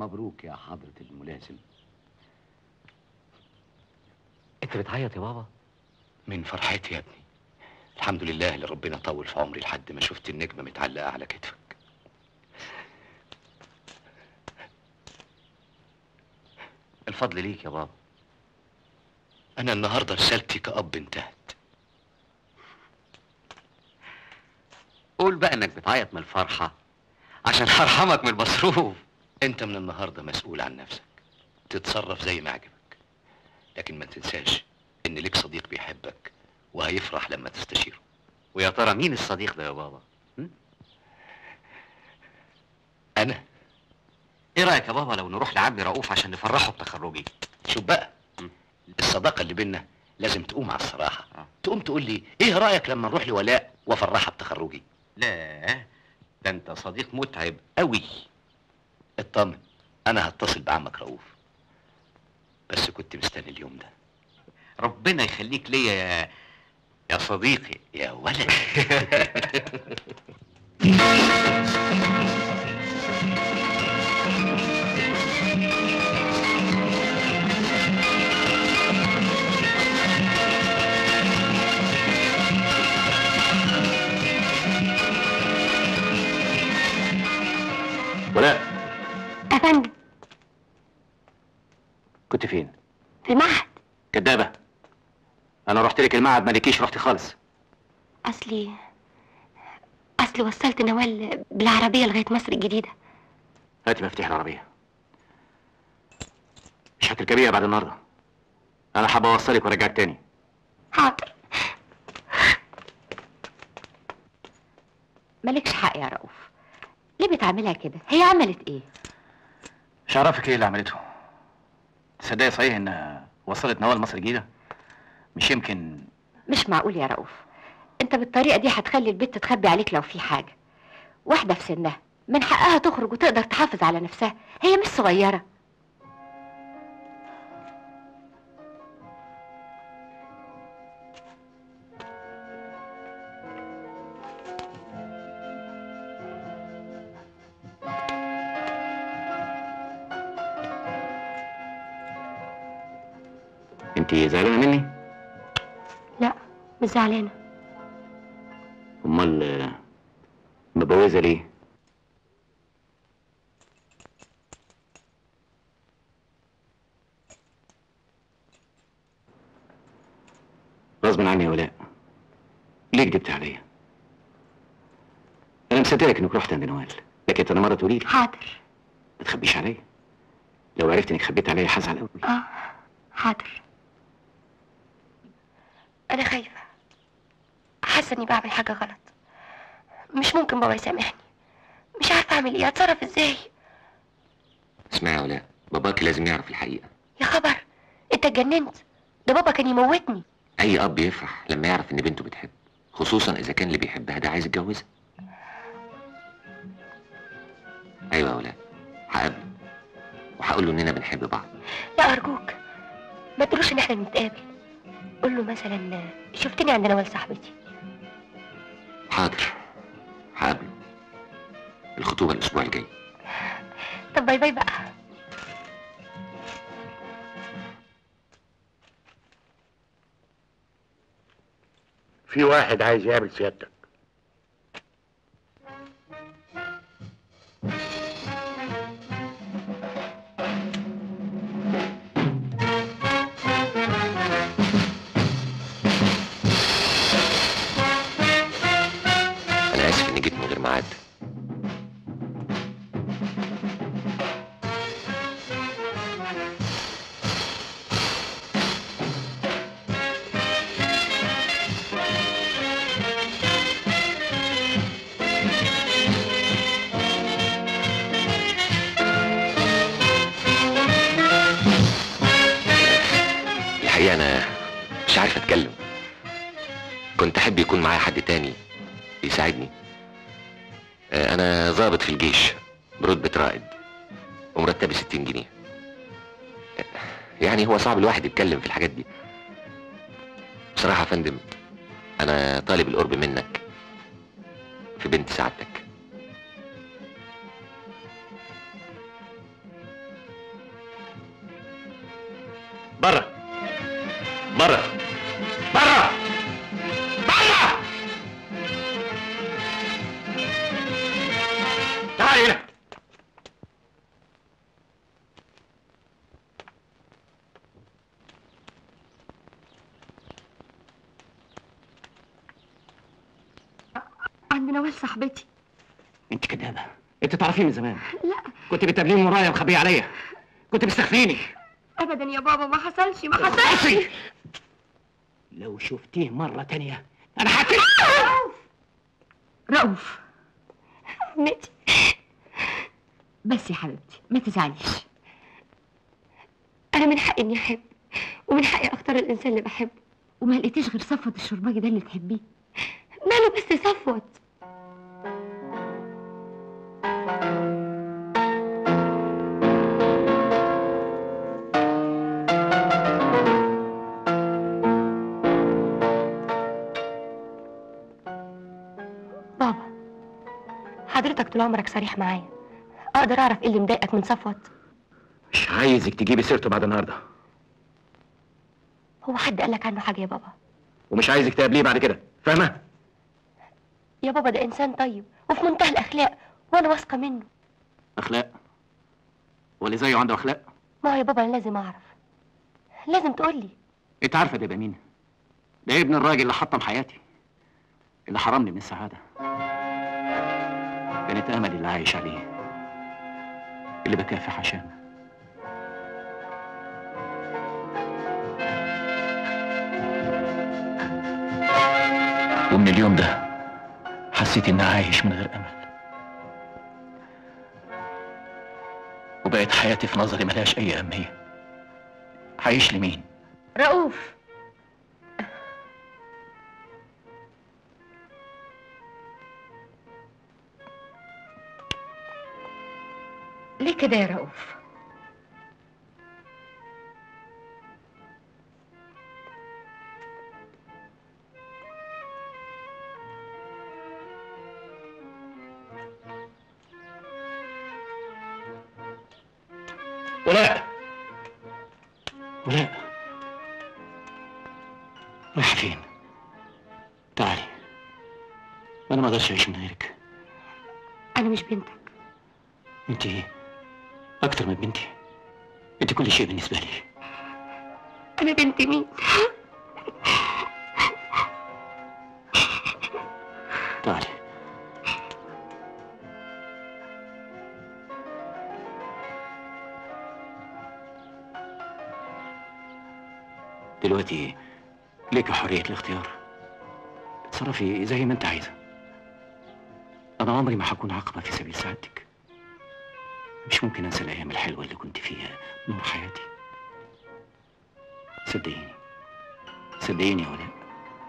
مبروك يا حضرة الملازم انت بتعيط يا بابا من فرحتي يا ابني الحمد لله اللي ربنا طول في عمري لحد ما شفت النجمة متعلقة على كتفك الفضل ليك يا بابا أنا النهاردة رسالتي كأب انتهت قول بقى انك بتعيط من الفرحة عشان هرحمك من المصروف أنت من النهاردة مسؤول عن نفسك تتصرف زي ما عجبك لكن ما تنساش إن ليك صديق بيحبك وهيفرح لما تستشيره ويا ترى مين الصديق ده يا بابا أنا ايه رايك يا بابا لو نروح لعمي رؤوف عشان نفرحه بتخرجي شوف بقى مم. الصداقة اللي بينا لازم تقوم على الصراحة آه. تقوم تقول لي إيه رأيك لما نروح لولاء وأفرحها بتخرجي لا ده انت صديق متعب قوي اطمن أنا هتصل بعمك رؤوف بس كنت مستني اليوم ده ربنا يخليك ليا يا يا صديقي يا ولد ولاء أفندم كنت فين في المعهد كدابة انا رحت لك المعهد ما لكيش رحتي خالص أصلي أصلي وصلت نوال بالعربية لغاية مصر الجديدة هاتي مفتاح العربية مش هتركبيها بعد النهارده انا حابب اوصلك وارجعك تاني حاضر مالكش حق يا رؤوف ليه بتعملها كده هي عملت ايه مش عارفك ايه اللي عملته تصدقي صحيح ان وصلت نوال مصر الجديدة مش يمكن مش معقول يا رؤوف انت بالطريقه دي هتخلي البنت تخبي عليك لو في حاجه واحده في سنها من حقها تخرج وتقدر تحافظ على نفسها هي مش صغيره انت زعلانة مني لا مش زعلانة امال آه، مبوزة ليه غصب عني يا ولاء ليه كدبت عليا انا مصدقك انك رحت عند نوال لكن انا مره تقولي لي حاضر ما تخبيش عليا لو عرفت انك خبيت عليا هزعل قوي اه حاضر أنا خايفة حاسة إني بعمل حاجة غلط مش ممكن بابا يسامحني مش عارفة أعمل إيه أتصرف إزاي اسمعي يا ولاء باباك لازم يعرف الحقيقه يا خبر أنت اتجننت ده بابا كان يموتني اي اب يفرح لما يعرف ان بنته بتحب خصوصا اذا كان اللي بيحبها ده عايز يتجوزها ايوه يا ولاء هقابله وهقول له اننا بنحب بعض لا أرجوك ما تقولوش إن إحنا بنتقابل قول له مثلا شفتني عند نوال صاحبتي حاضر هقابله الخطوبه الاسبوع الجاي طب باي باي بقى في واحد عايز يقابل سيادتك انا اسف اني جيت من غير ميعاد الحقيقه انا مش عارف اتكلم كنت احب يكون معايا حد تاني يساعدني آه، انا ضابط في الجيش برتبة رائد ومرتبي 60 جنيه آه، يعني هو صعب الواحد يتكلم في الحاجات دي بصراحة يا فندم انا طالب القرب منك في بنت سعادتك بره بره بره تعالي هنا عند نوال صاحبتي انت كدابه انت تعرفيه من زمان لا كنت بتقابليني من ورايا مخبيه عليا كنت مستخفيني ابدا يا بابا ما حصلش ما حصلش بصي لو شفتيه مرة تانية أنا هقتل رؤوف عمتي بس يا حبيبتي ما تزعليش انا من حقي اني احب ومن حقي اختار الانسان اللي بحبه وما لقيتيش غير صفوة الشرباجي ده اللي تحبيه ماله بس صفوت بابا حضرتك طول عمرك صريح معايا اقدر اعرف ايه اللي مضايقك من صفوت مش عايزك تجيبي سيرته بعد النهاردة هو حد قالك عنه حاجه يا بابا ومش عايزك تقابليه بعد كده فاهمة؟ يا بابا ده انسان طيب وفي منتهى الاخلاق وانا واثقه منه أخلاق واللي زيه عنده أخلاق ما هو يا بابا انا لازم اعرف لازم تقولي أنت عارفة ده يبقى مين؟ ده ابن الراجل اللي حطم حياتي اللي حرمني من السعادة كانت أملي اللي عايش عليه اللي بكافح عشانه ومن اليوم ده حسيت إني عايش من غير أمل وبقت حياتي في نظري ملهاش أي أهمية هعيش لمين؟ رؤوف ليه كده يا رؤوف ولاء ولاء رايحة فين؟ تعالي أنا ما أقدرش أعيش من غيرك انا مش بنتك أنت أكتر من بنتي أنت كل شيء بالنسبة لي انا بنت مين تعالي دلوقتي ليك حرية الاختيار اتصرفي زي ما انت عايزة أنا عمري ما هكون عقبة في سبيل سعادتك مش ممكن أنسى الأيام الحلوة اللي كنت فيها نور حياتي صدقيني صدقيني يا ولاء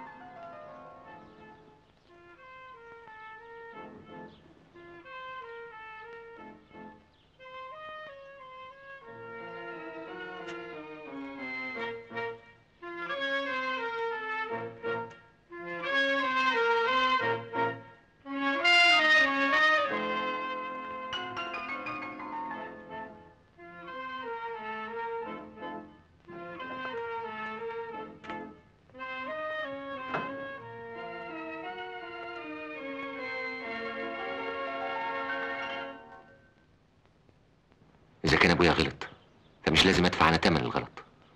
إذا كان أبويا غلط فمش لازم أدفع أنا تمن الغلط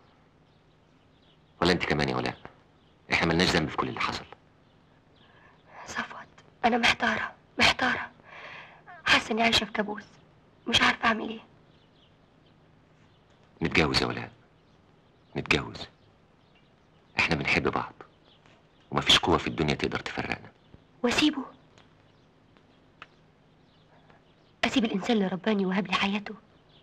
ولا أنت كمان يا ولاء إحنا ملناش ذنب في كل اللي حصل صفوت انا محتاره محتاره حاسه اني عايشه في كابوس مش عارفه اعمل ايه نتجوز يا ولاء نتجوز إحنا بنحب بعض ومفيش قوة في الدنيا تقدر تفرقنا واسيبه اسيب الانسان اللي رباني وهب لي حياته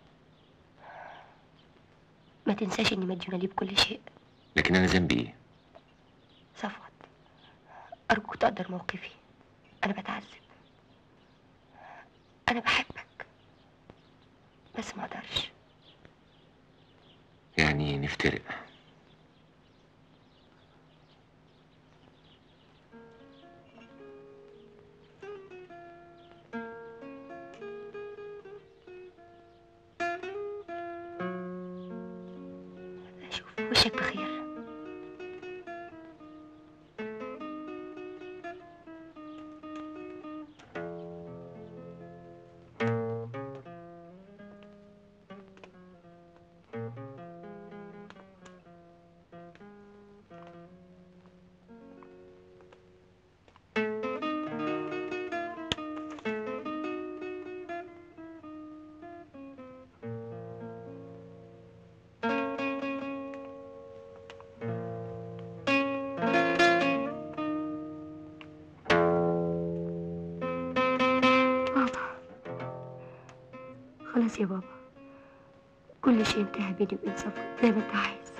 ما تنساش اني مديونه ليه بكل شيء لكن أنا ذنبي إيه؟ صفوت ارجوك تقدر موقفي انا بتعذب انا بحبك بس ما اقدرش يعني نفترق اشوف وشك بخير خلاص يا بابا كل شيء انتهى بيني وبين صفوت زي ما انت عايز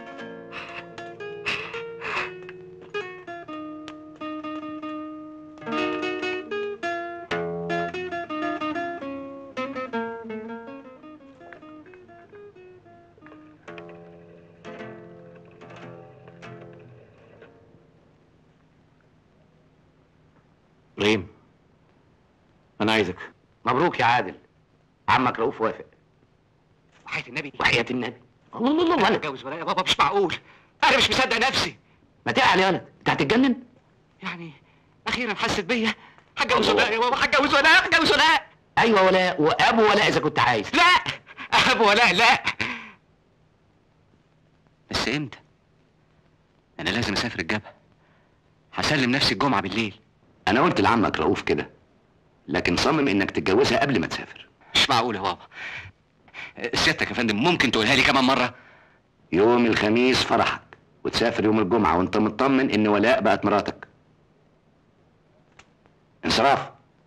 ابراهيم انا عايزك مبروك يا عادل عمك رؤوف وافق وحياة النبي وحياة النبي الله الله الله ولد اتجوز ولا يا بابا مش معقول انا مش مصدق نفسي ما تعال يا ولد انت هتتجنن يعني اخيرا حست بيا هتجوز ولا يا بابا هتجوز ولا هتجوز ولا ايوه ولاء وابو ولاء اذا كنت عايز لا ابو ولا لا بس امتى انا لازم اسافر الجبهه هسلم نفسي الجمعه بالليل انا قلت لعمك رؤوف كده لكن صمم انك تتجوزها قبل ما تسافر مش معقول يا بابا سيادتك يا فندم ممكن تقولها لي كمان مره يوم الخميس فرحك وتسافر يوم الجمعة وانت مطمن ان ولاء بقت مراتك انصراف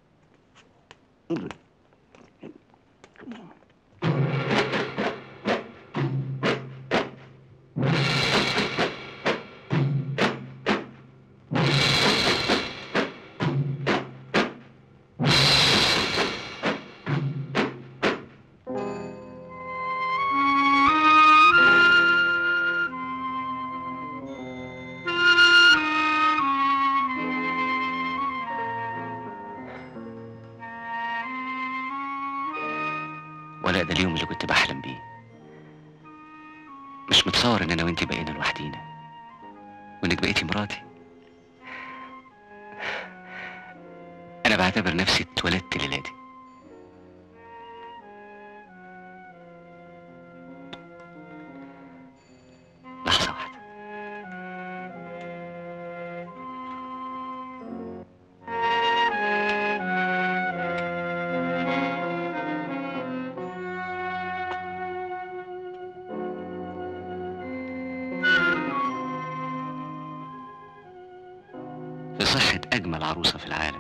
ولا ده اليوم اللي كنت بحلم بيه مش متصور ان انا وانتي بقينا لوحدينا وانك بقيتي مراتي انا بعتبر نفسي اتولدت الليله دي لحظه واحده في صحة أجمل عروسة في العالم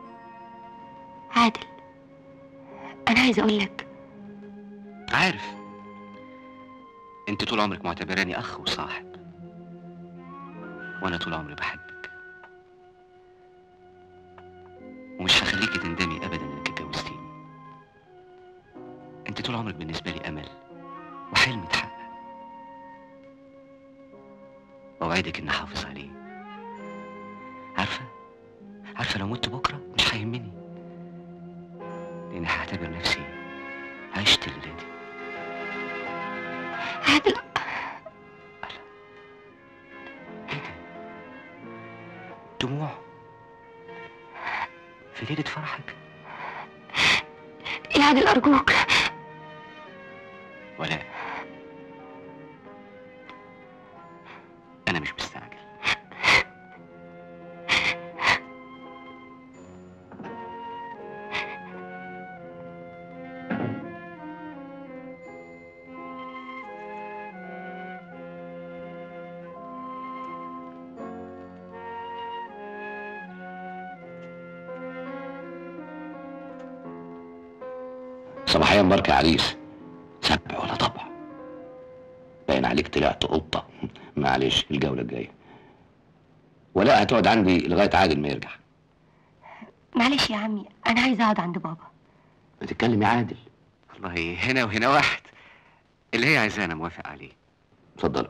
عادل انا عايزه اقول لك عارف انت طول عمرك معتبراني اخ وصاحب وانا طول عمري بحبك ومش هخليكي تندمي ابدا انك اتجوزتيني انت طول عمرك بالنسبه لي امل وحلم اتحقق اوعدك اني احافظ عليه عارفه عارفه لو مت بكره مش هيهمني لاني هعتبر نفسي عشت الليله دي عادل ايه ده؟ دموع في ليلة فرحك يا عادل ارجوك ولا أنا مش مستعجل صباحيا مبارك يا عريس سبع ولا طبع باين عليك طلعت قطة معلش الجولة الجاية ولا هتقعد عندي لغاية عادل ما يرجع معلش يا عمي انا عايزه اقعد عند بابا ما تتكلم يا عادل والله هنا وهنا واحد اللي هي عايزاه أنا موافق عليه اتفضل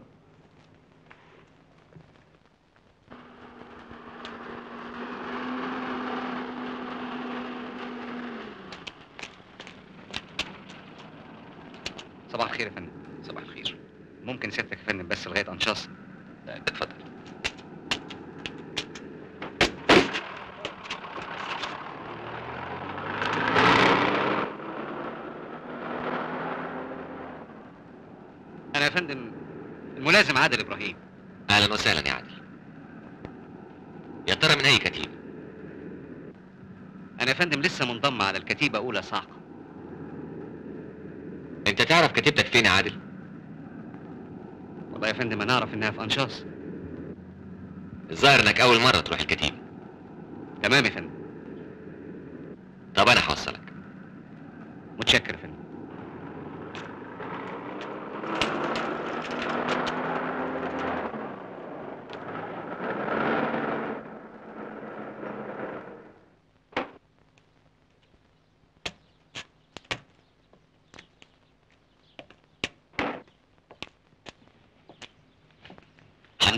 صباح الخير يا فندم صباح الخير ممكن سيادتك يا فندم بس لغاية أنشاص اتفضل أنا يا فندم الملازم عادل إبراهيم اهلا وسهلا يا عادل يا ترى من اي كتيب أنا يا فندم لسه منضم على الكتيبة أولى صاعقة انت تعرف كتيبتك فين يا عادل والله يا فندم أنا أعرف إنها في أنشاص الظاهر انك اول مرة تروح الكتيب تمام يا فندم طب انا هوصلك متشكر يا فندم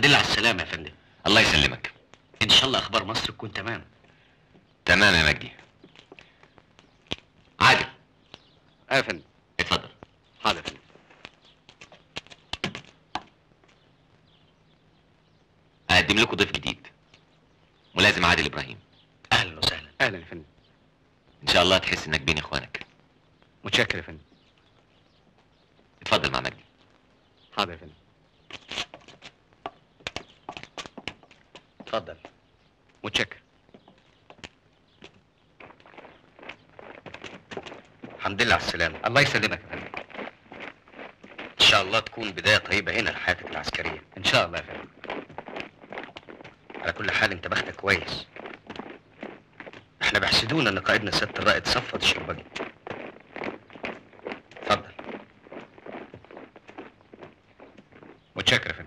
الحمد لله على السلامة يا فندم الله يسلمك إن شاء الله أخبار مصر تكون تمام تمام يا مجدي عادل أه يا فندم اتفضل حاضر يا فندم اقدم لكم ضيف جديد ملازم عادل ابراهيم أهلا وسهلا أهلا يا فندم ان شاء الله تحس انك بين اخوانك متشكر يا فندم اتفضل مع مجدي حاضر يا فندم اتفضل متشكر الحمد لله على السلامة الله يسلمك يا فندم إن شاء الله تكون بداية طيبة هنا لحياتك العسكرية إن شاء الله يا فندم على كل حال أنت بختك كويس احنا بيحسدونا ان قائدنا سيادة الرائد صفد الشربجي اتفضل متشكر يا فندم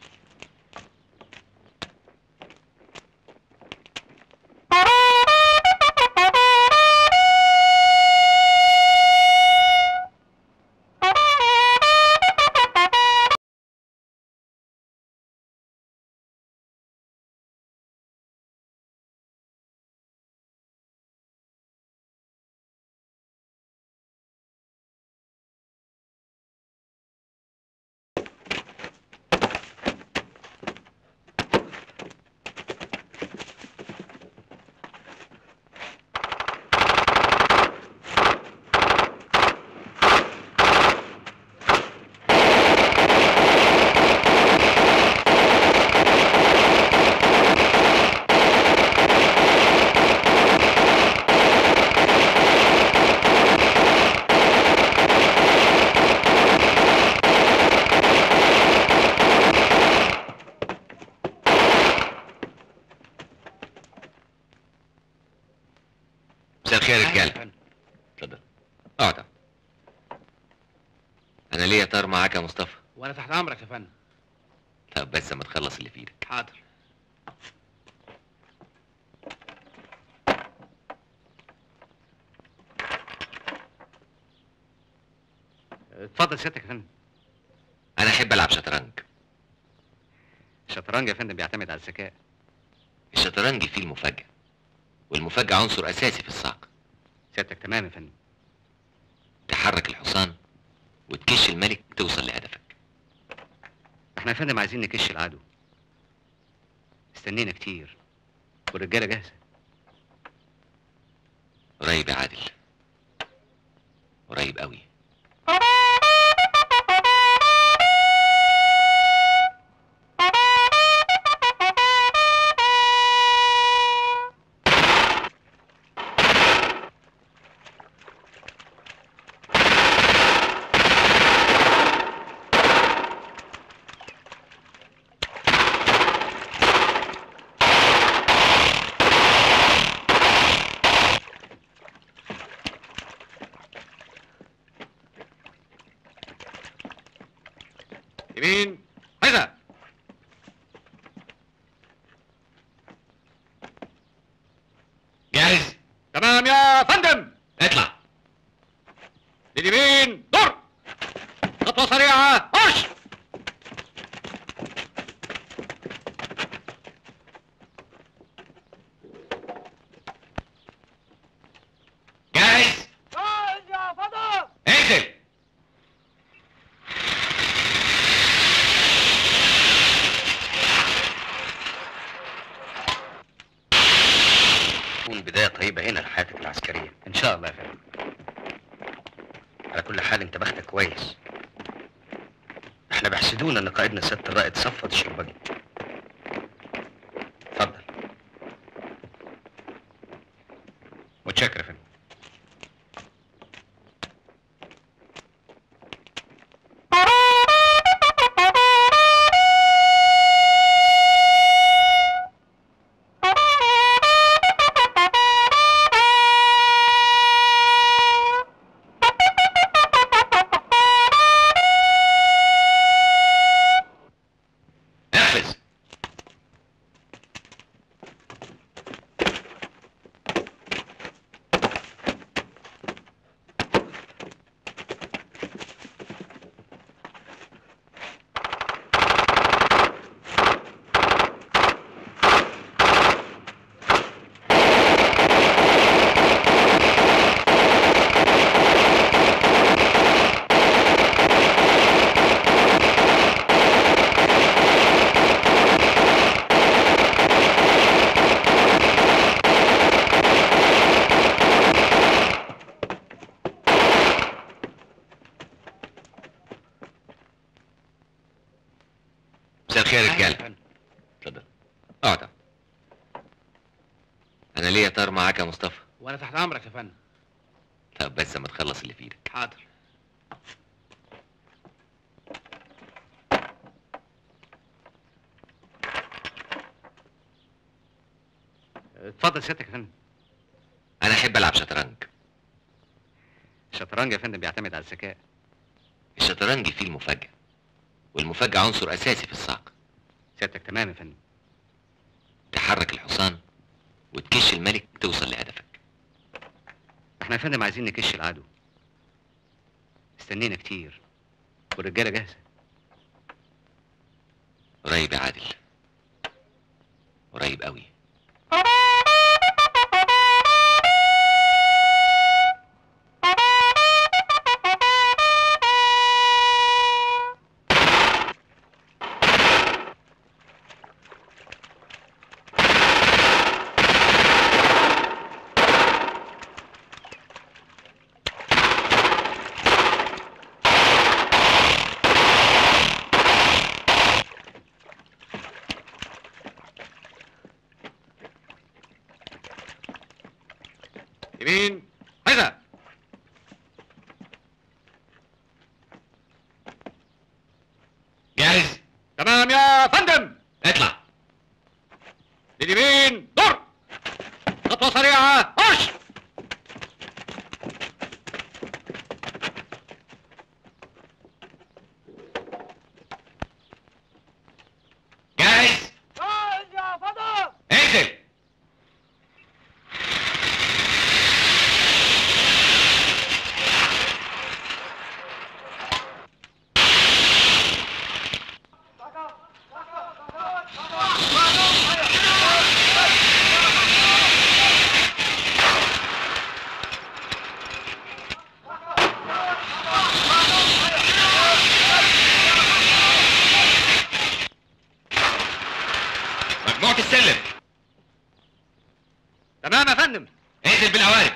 مساء الخير يا رجاله اتفضل اقعد انا ليا طار معاك يا مصطفى وانا تحت امرك يا فندم طب بس ما تخلص اللي في ايدك حاضر اتفضل سيادتك يا فندم انا احب العب شطرنج الشطرنج يا فندم بيعتمد على الذكاء الشطرنج فيه المفاجاه والمفاجاه عنصر اساسي في الصعق سيادتك تمام يا فندم تحرك الحصان وتكش الملك توصل لهدفك احنا يا فندم عايزين نكش العدو استنينا كتير والرجاله جاهزه قريب يا عادل قريب قوي يمين هذا جاهز تمام يا فندم اطلع لليمين دور خطوه سريعه مارش جاهز انزل تكون بدايه طيبه هنا لحياتك العسكريه ان شاء الله يا فندم على كل حال انت بختك كويس احنا بيحسدونا ان قائدنا سيادة الرائد صفد الشربجي اتفضل متشكر يا فندم نفذ الخير يا أهلا رجاله فندم. اتفضل اقعد انا ليا طار معاك يا مصطفى وانا تحت امرك يا فندم طب بس ما تخلص اللي في ايدك حاضر اتفضل سيادتك يا فندم انا احب العب شطرنج الشطرنج يا فندم بيعتمد على الذكاء الشطرنج فيه المفاجاه والمفاجاه عنصر اساسي في الصعق سيادتك تمام يا فندم تحرك الحصان وتكش الملك توصل لهدفك احنا يا فندم عايزين نكش العدو استنينا كتير والرجاله جاهزه قريب يا عادل قريب قوي يمين هذا جاهز تمام يا فندم اطلع لليمين دور خطوه سريعه مارش جاهز انزل مجموعة السلم تمام يا فندم انزل بالقوارب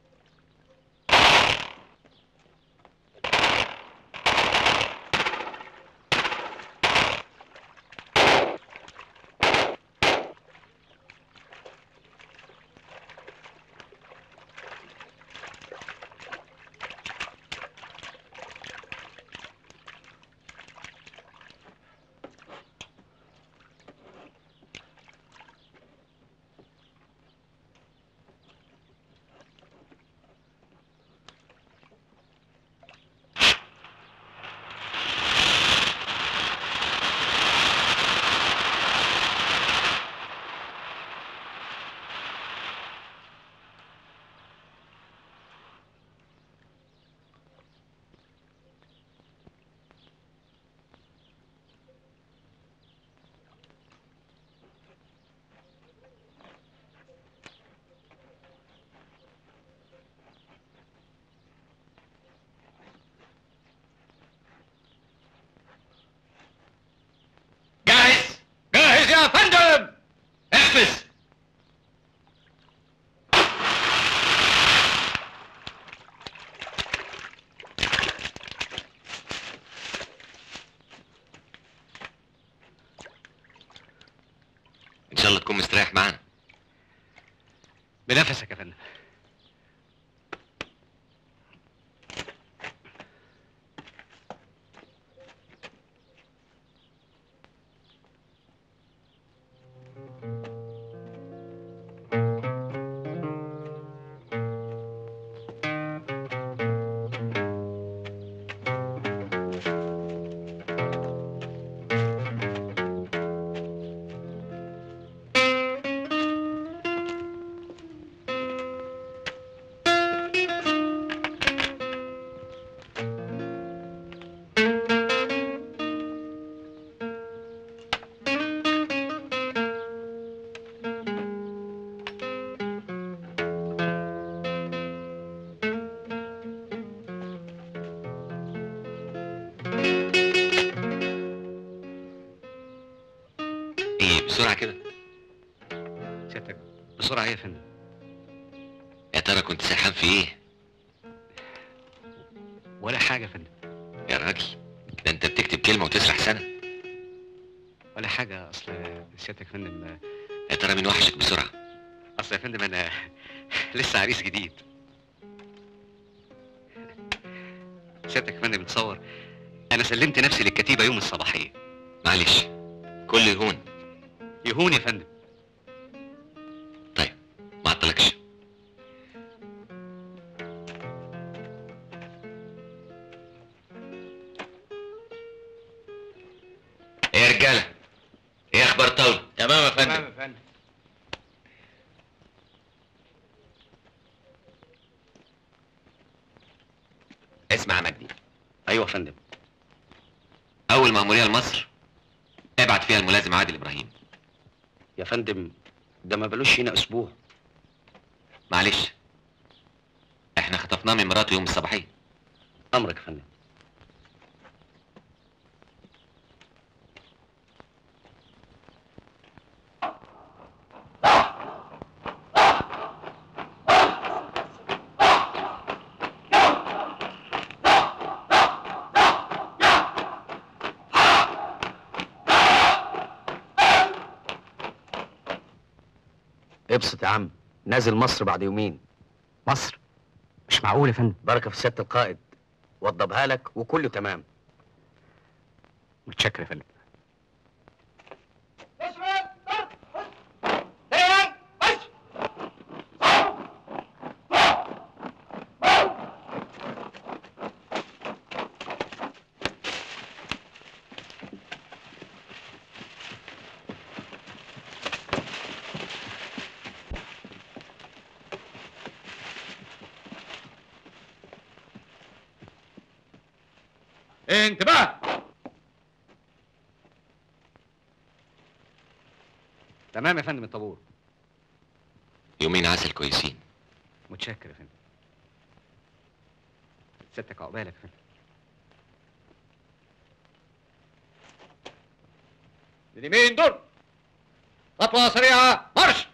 جاهز جاهز يا فندم احبس ان شاء الله تكون مستريح معانا بنفسك يا فندم ايه بسرعه كده سيادتك بسرعه يا فندم يا ترى كنت سرحان في ايه ولا حاجه يا فندم يا راجل ده انت بتكتب كلمه وتسرح سنه ولا حاجه اصل سيادتك يا فندم يا ترى مين وحشك بسرعه اصل يا فندم انا لسه عريس جديد سيادتك يا فندم تصور انا سلمت نفسي للكتيبه يوم الصباحيه معلش كل يهون يهون يا فندم ما عطلكش ايه يا رجاله ايه اخبار طاوله تمام يا فندم يا فندم اسمع يا مجدي ايوه يا فندم اول مأمورية لمصر ابعت فيها الملازم عادل ابراهيم يا فندم ده ما بلوش هنا اسبوع معلش احنا خطفناه من مراته يوم الصباحيه امرك يا فندم ابسط يا عم نازل مصر بعد يومين مصر مش معقول يا فندم بركه في سياده القائد وضبها لك وكله تمام متشكر يا فندم انتباه تمام يا فندم الطابور يومين عسل كويسين متشكر يا فندم سيادتك عقبالك يا فندم اليمين دور خطوة سريعة مارش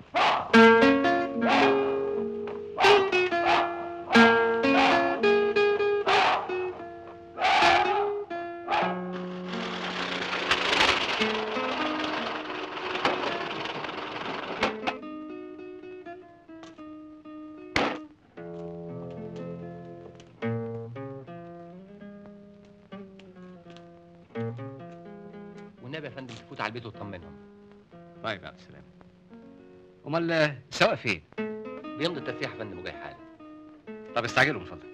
والنبي يا فندم تفوت على البيت وتطمنهم طيب يا سلام امال سواق فين بيمضي الترفيه يا فندم وجاي حالا طب استعجلوا من فضلك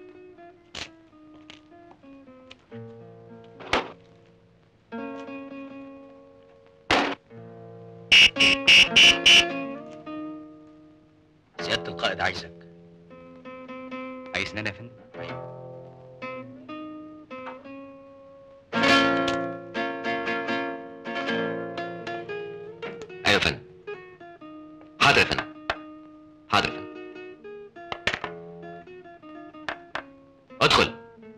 سياده القائد عايزك عايزني انا يا فندم ايوه يا فندم حاضر يا فندم حاضر يا فندم ادخل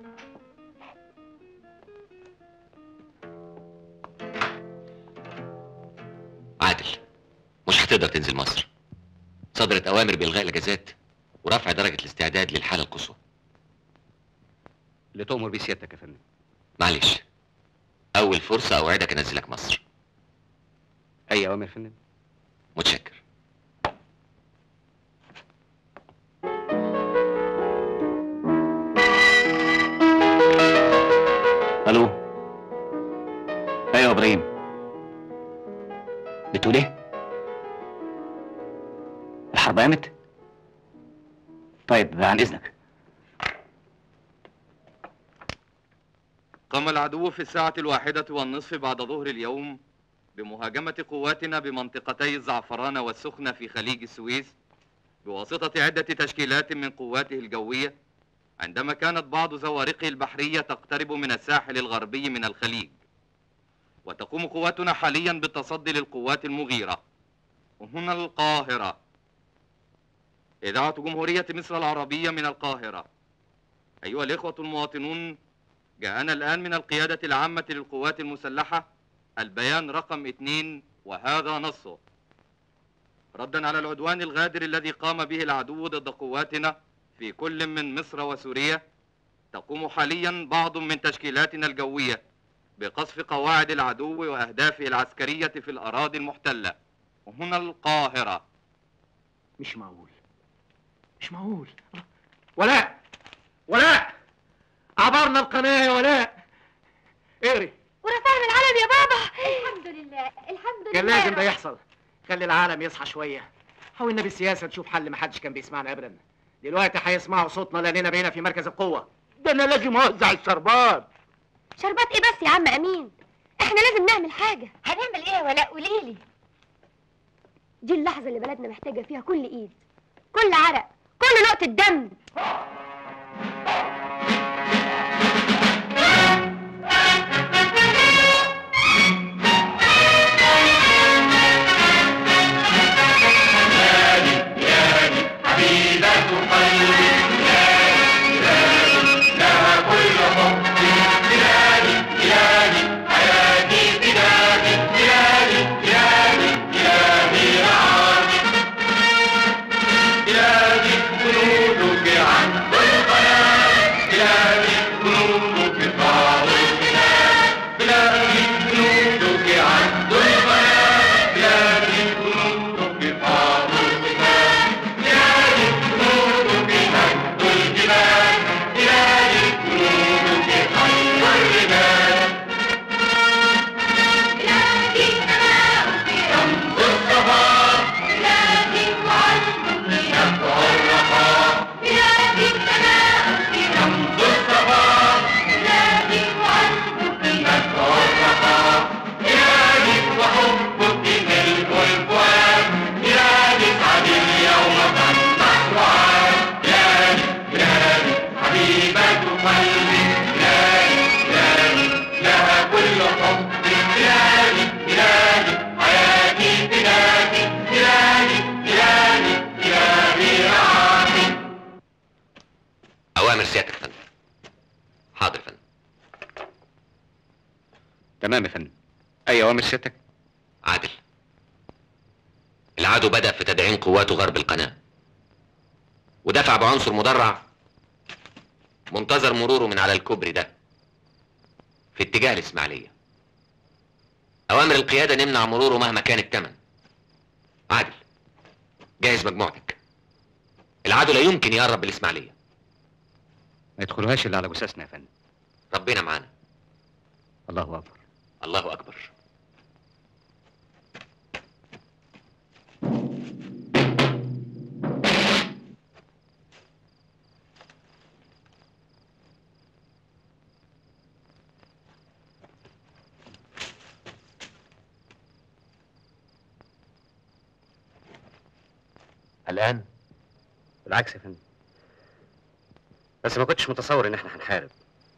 عادل مش هتقدر تنزل مصر صدرت اوامر بالغاء الاجازات ورفع درجه الاستعداد للحاله القصوى اللي تؤمر بيه سيادتك يا فندم معلش اول فرصه اوعدك انزلك مصر اي اوامر يا فندم متشكر الو ايوه يا ابراهيم بتقول ايه الحرب قامت طيب عن اذنك قام العدو في الساعة الواحدة والنصف بعد ظهر اليوم بمهاجمة قواتنا بمنطقتي الزعفران والسخنة في خليج السويس بواسطة عدة تشكيلات من قواته الجوية عندما كانت بعض زوارقه البحرية تقترب من الساحل الغربي من الخليج وتقوم قواتنا حاليا بالتصدي للقوات المغيرة هنا القاهرة إذاعة جمهورية مصر العربية من القاهرة أيها الإخوة المواطنون جاءنا الآن من القيادة العامة للقوات المسلحة البيان رقم اثنين وهذا نصه ردا على العدوان الغادر الذي قام به العدو ضد قواتنا في كل من مصر وسوريا تقوم حاليا بعض من تشكيلاتنا الجوية بقصف قواعد العدو وأهدافه العسكرية في الأراضي المحتلة وهنا القاهرة مش معقول مش معقول ولاء ولاء عبرنا القناة يا ولاء اقري ورفعنا العلم يا بابا الحمد لله الحمد كان لله لازم ده يحصل خلي العالم يصحى شوية حاولنا بالسياسة نشوف حل محدش كان بيسمعنا أبدا دلوقتي هيسمعوا صوتنا لأننا بقينا في مركز القوة ده انا لازم اوزع الشربات شربات ايه بس يا عم امين احنا لازم نعمل حاجه هنعمل ايه يا ولاء قوليلي دي اللحظه اللي بلدنا محتاجه فيها كل ايد كل عرق كل نقطه دم أوامر سيادتك يا فندم حاضر يا فندم تمام يا فندم اي اوامر سيادتك عادل العدو بدأ في تدعيم قواته غرب القناة ودفع بعنصر مدرع منتظر مروره من على الكوبري ده في اتجاه الإسماعيلية أوامر القيادة نمنع مروره مهما كان الثمن عادل جهز مجموعتك العدو لا يمكن يقرب بالإسماعيلية ما يدخلوهاش الا على جثثنا يا فندم ربنا معانا الله اكبر الله أكبر الآن بالعكس يا فندم بس ما كنتش متصور ان احنا هنحارب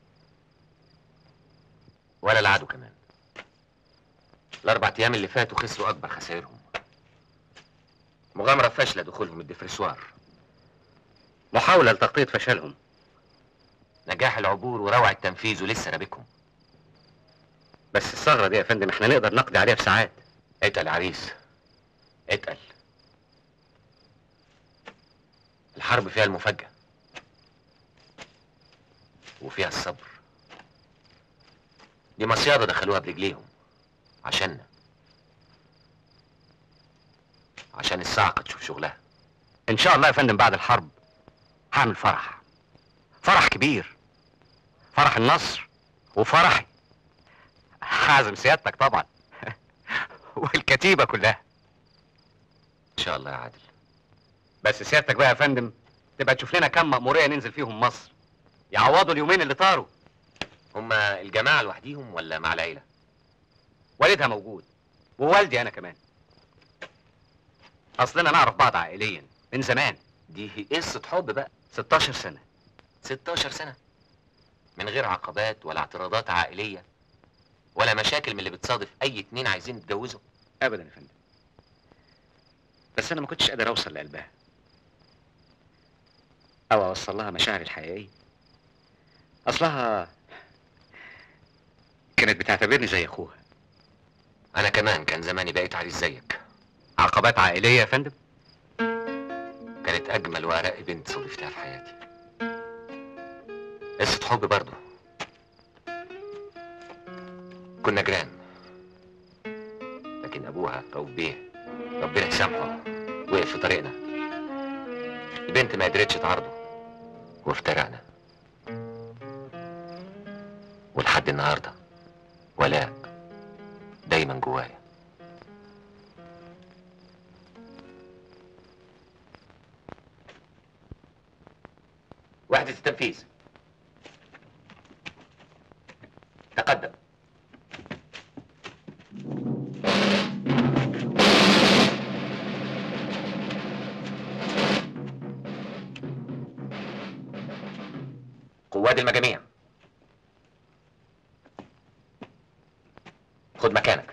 ولا العدو كمان الأربع أيام اللي فاتوا خسروا أكبر خسائرهم مغامرة فاشلة دخولهم الدفرسوار محاولة لتغطية فشلهم نجاح العبور وروعة تنفيذه لسه رابكهم بس الثغرة دي يا فندم احنا نقدر نقضي عليها في ساعات اتقل يا عريس اتقل الحرب فيها المفاجأة وفيها الصبر دي مصيادة دخلوها برجليهم عشاننا عشان الصاعقة تشوف شغلها ان شاء الله يا فندم بعد الحرب هعمل فرح فرح كبير فرح النصر وفرحي هعزم سيادتك طبعا والكتيبة كلها إن شاء الله يا عادل بس سيادتك بقى يا فندم تبقى تشوف لنا كم مأمورية ننزل فيهم مصر يعوضوا اليومين اللي طاروا هما الجماعة لوحديهم ولا مع العيلة؟ والدها موجود ووالدي انا كمان اصلنا نعرف بعض عائليا من زمان دي قصة حب بقى 16 سنة 16 سنة من غير عقبات ولا اعتراضات عائلية ولا مشاكل من اللي بتصادف أي اتنين عايزين يتجوزوا ابدا يا فندم بس انا ما كنتش قادر اوصل لقلبها او اوصل لها مشاعري الحقيقيه اصلها كانت بتعتبرني زي اخوها أنا كمان كان زماني بقيت عريس زيك عقبات عائليه يا فندم كانت أجمل وأرق بنت صادفتها في حياتي قصة حب برضه كنا جيران لكن ابوها رؤوف بيه ربنا يسامحه وقف في طريقنا البنت ما قدرتش تعارضه وافترقنا ولحد النهارده ولاء دايما جوايا وحدة التنفيذ تقدم قواد المجاميع خد مكانك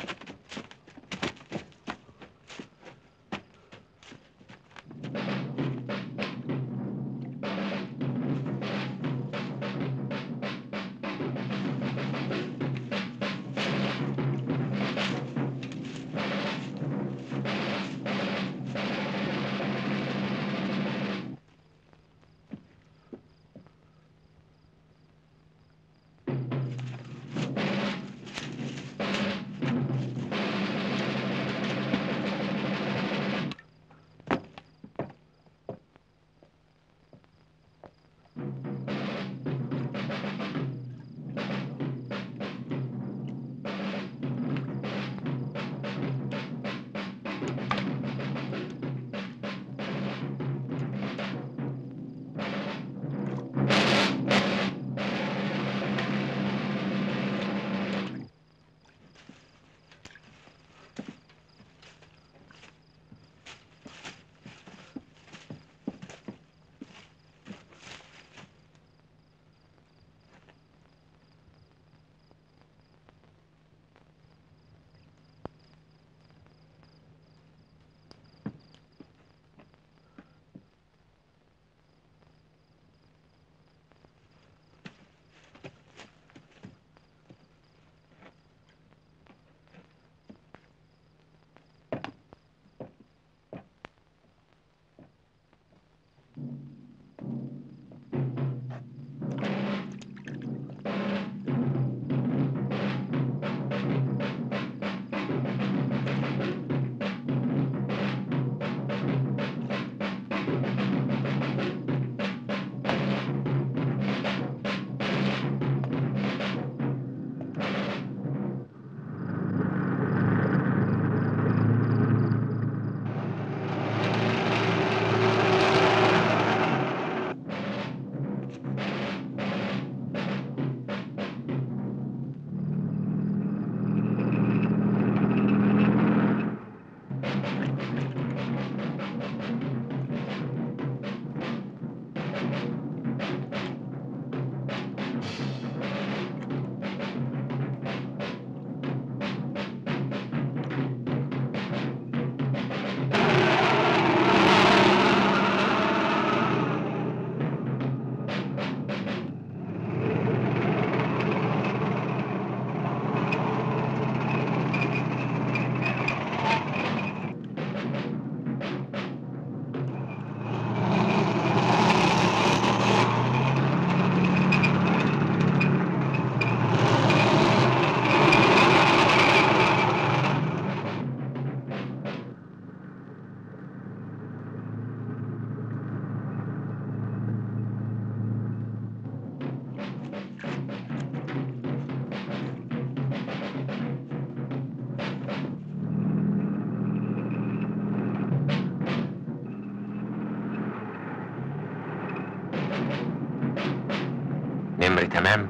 نمري تمام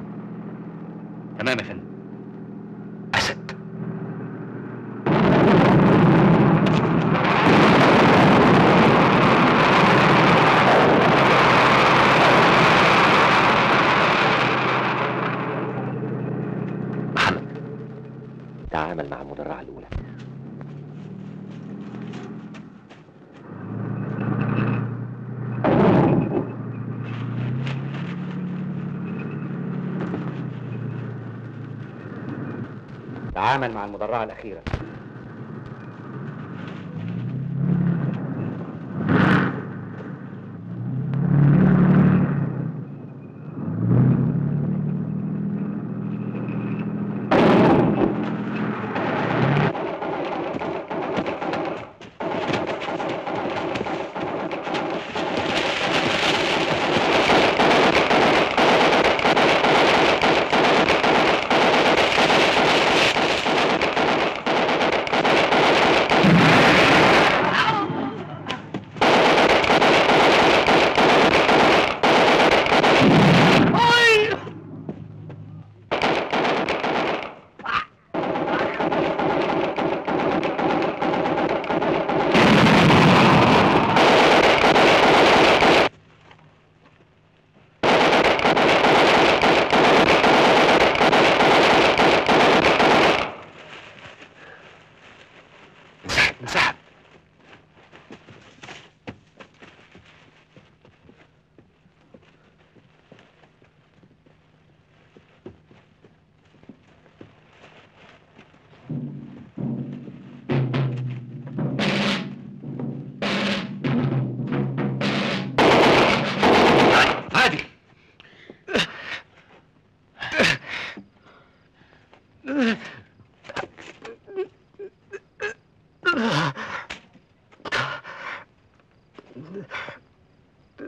تمام يا فندم أسد محمد تعامل مع المدرعة الأولى تعامل مع المدرعة الأخيرة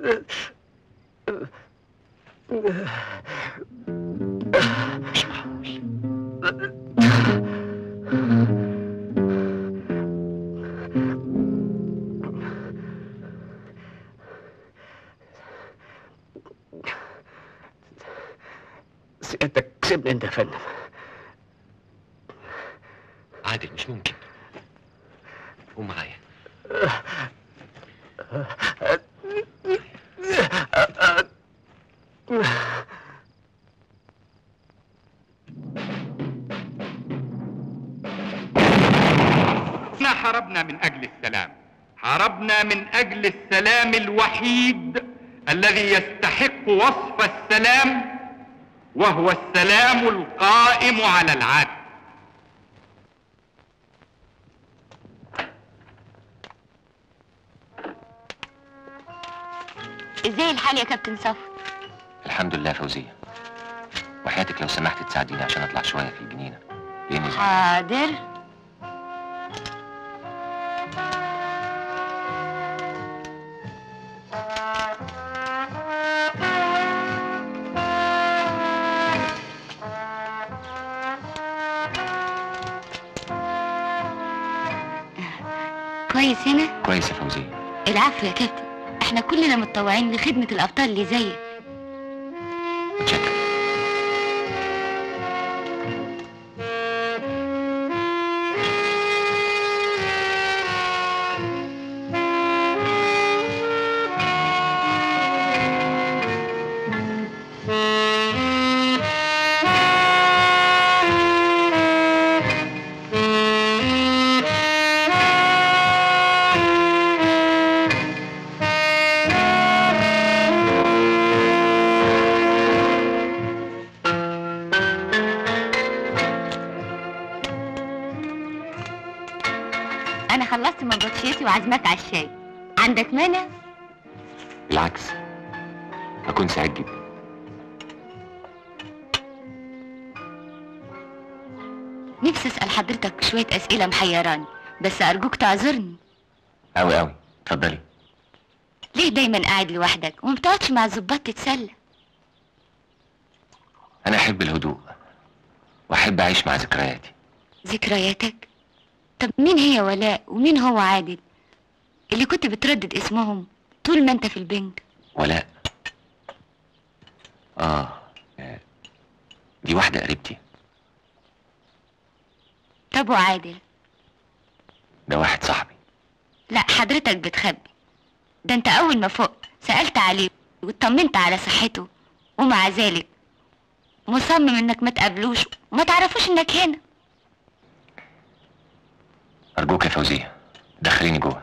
مش معقول سيادتك كسبني انت يا فندم عادل مش ممكن قوم معايا احنا حاربنا من اجل السلام حاربنا من اجل السلام الوحيد الذي يستحق وصف السلام وهو السلام القائم على العدل ازاي الحال يا كابتن صف الحمد لله يا فوزيه وحياتك لو سمحت تساعديني عشان اطلع شويه في الجنينه لاني حاضر كويس هنا كويس يا فوزيه العفو يا كابتن احنا كلنا متطوعين لخدمة الأبطال اللي زيك متشكر أنا خلصت مبطشيتي وعازمك على الشاي عندك مانع؟ بالعكس هكون سعيد جدا نفسي أسأل حضرتك شوية أسئلة محيراني بس أرجوك تعذرني قوي قوي اتفضلي ليه دايما قاعد لوحدك وما بتقعدش مع الظباط تتسلى انا احب الهدوء واحب اعيش مع ذكرياتي ذكرياتك طب مين هي ولاء ومين هو عادل اللي كنت بتردد اسمهم طول ما انت في البنك ولاء اه آه، دي واحده قريبتي طب وعادل ده واحد صاحبي لا حضرتك بتخبي ده انت اول ما فوق سألت عليه واطمنت على صحته ومع ذلك مصمم انك ما تقابلوش وما تعرفوش انك هنا ارجوك يا فوزيه دخليني جوه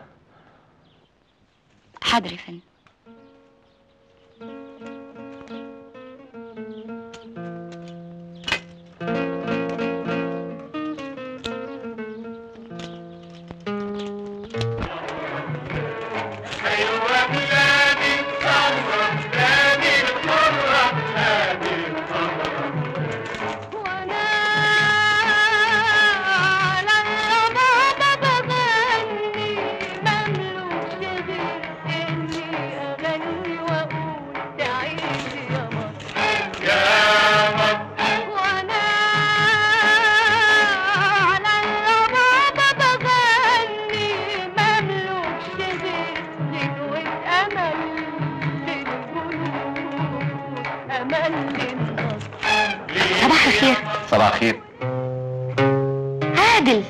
حاضر يا فندم صباح الخير صباح الخير عادل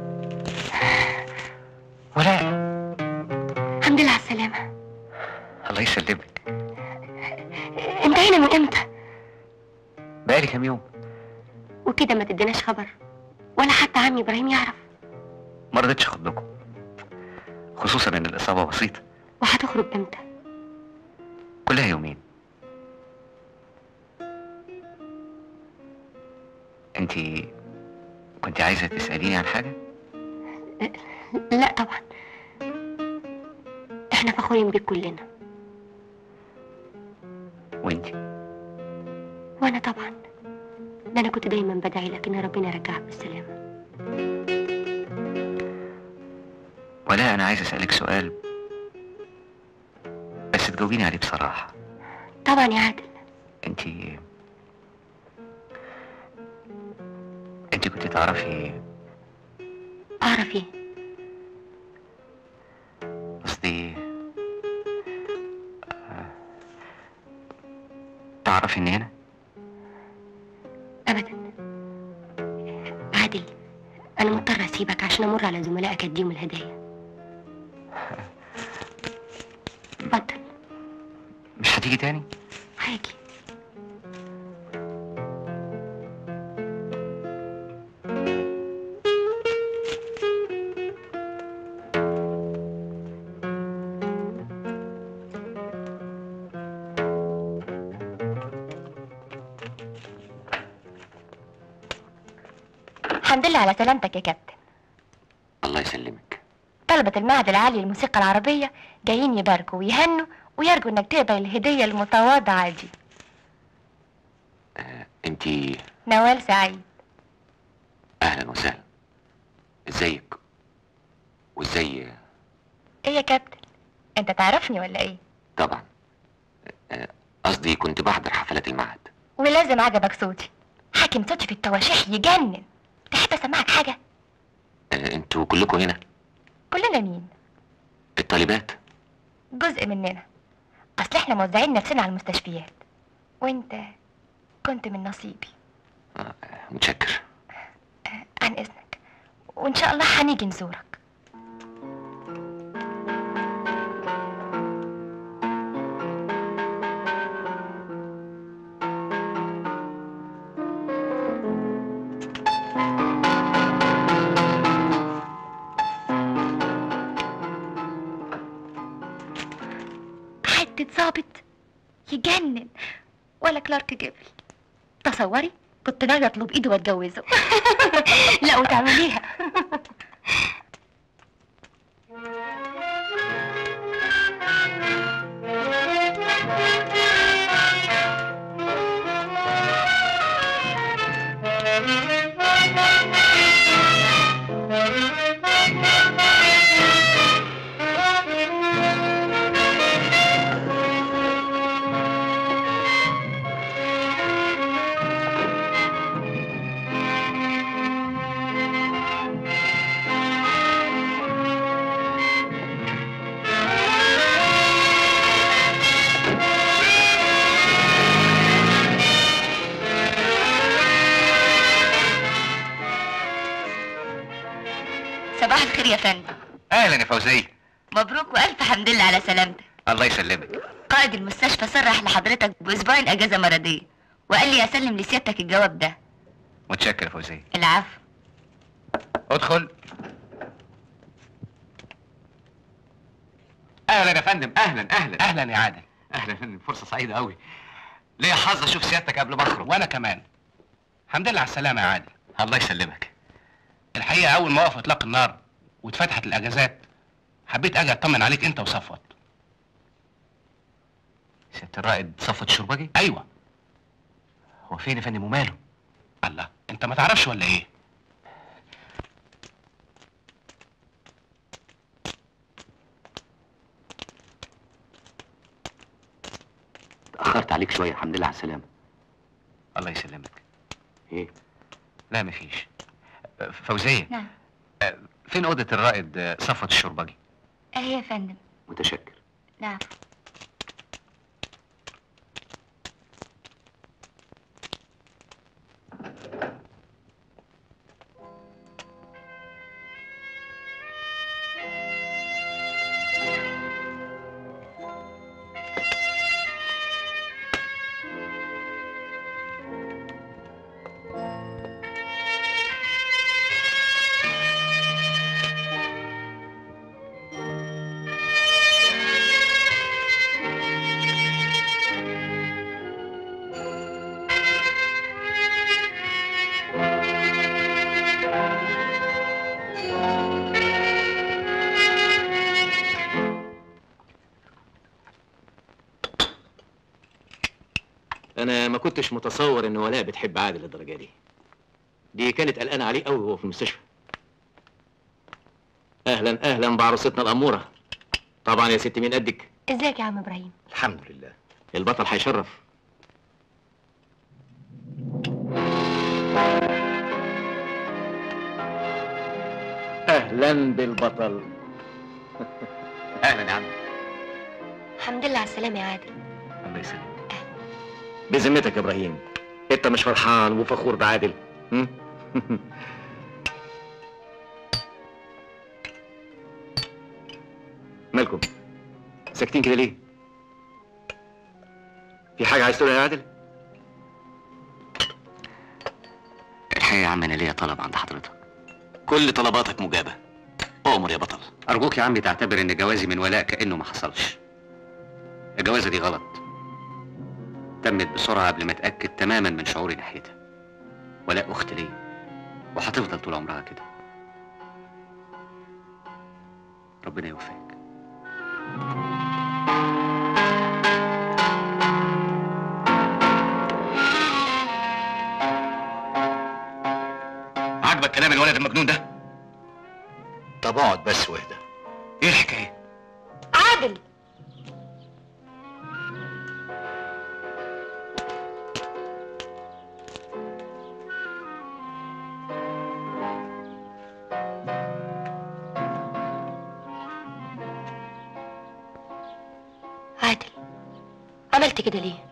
ولا الحمد لله على السلامة الله يسلمك انت هنا من امتى بقالي كام يوم وكده ما تديناش خبر ولا حتى عمي ابراهيم يعرف ما رضيتش اخد لكم خصوصا ان الاصابه بسيطه وهتخرج امتى كلها يومين انت كنت عايزه تساليني عن حاجه لا طبعا احنا فخورين بيك كلنا وانت وانا طبعا ده انا كنت دايما بدعي لك ان ربنا يرجعك بالسلامه ولا انا عايز اسالك سؤال بس تجاوبيني عليه بصراحة طبعا يا عادل انت انت كنت تعرفي اعرف ايه قصدي آه، تعرفي اني هنا ابدا عادل انا مضطر اسيبك عشان امر على زملائك اديهم الهدايا اتفضل مش هتيجي تاني هاجي الحمد لله على سلامتك يا كابتن الله يسلمك طلبة المعهد العالي للموسيقى العربية جايين يباركوا ويهنوا ويرجوا انك تقبل الهدية المتواضعة دي انتي نوال سعيد اهلا وسهلا ازيك وازاي ايه يا كابتن انت تعرفني ولا ايه طبعا آه، قصدي كنت بحضر حفلات المعهد ولازم عجبك صوتي حاكم صوتي في التواشيح يجنن تحب اسمعك حاجة آه، انتوا كلكم هنا كلنا مين الطالبات جزء مننا اصل احنا موزعين نفسنا على المستشفيات وانت كنت من نصيبي متشكر عن اذنك وان شاء الله هنيجي نزورك حتة ظابط يجنن ولا كلارك جيبل تصوري كنت ناوية اطلب ايده واتجوزه لا وتعمليها صباح الخير يا فندم اهلا يا فوزية مبروك والف حمد لله على سلامتك الله يسلمك قائد المستشفى صرح لحضرتك باسبوعين اجازه مرضيه وقال لي اسلم لسيادتك الجواب ده متشكر يا فوزية العفو ادخل اهلا يا فندم اهلا اهلا اهلا يا عادل اهلا يا فندم فرصة سعيدة قوي ليا حظ اشوف سيادتك قبل ما اخرج وانا كمان الحمد لله على السلامه يا عادل الله يسلمك الحقيقه اول ما وقف اطلاق النار واتفتحت الاجازات حبيت اجي اطمن عليك انت وصفوت سيادة الرائد صفوت الشربجي ايوه هو فين يا فندم وماله الله انت ما تعرفش ولا ايه اتاخرت عليك شويه الحمد لله على السلامه الله يسلمك ايه لا مفيش أه، فوزية نعم أه، فين اوضة الرائد أه، صفوت الشربجي اهي يا فندم متشكر نعم انا ما كنتش متصور ان ولاء بتحب عادل للدرجه دي دي كانت قلقانه عليه قوي وهو في المستشفى اهلا اهلا بعروستنا الاموره طبعا يا ست مين قدك ازيك يا عم ابراهيم الحمد لله البطل هيشرف اهلا بالبطل اهلا يا عم الحمد لله على السلامه يا عادل الله يسلمك بذمتك يا ابراهيم انت مش فرحان وفخور بعادل هم؟ مالكم ساكتين كده ليه في حاجه عايز تقولها يا عادل الحقيقه يا عم انا ليا طلب عند حضرتك كل طلباتك مجابه اؤمر يا بطل ارجوك يا عمي تعتبر ان جوازي من ولاء كانه ما حصلش الجوازه دي غلط تمت بسرعه قبل ما اتاكد تماما من شعوري ناحيتها ولاء اخت ليا وهتفضل طول عمرها كده ربنا يوفقك عاجبك كلام الولد المجنون ده طب اقعد بس واهدى ايه الحكايه عادل عادل عملت كده ليه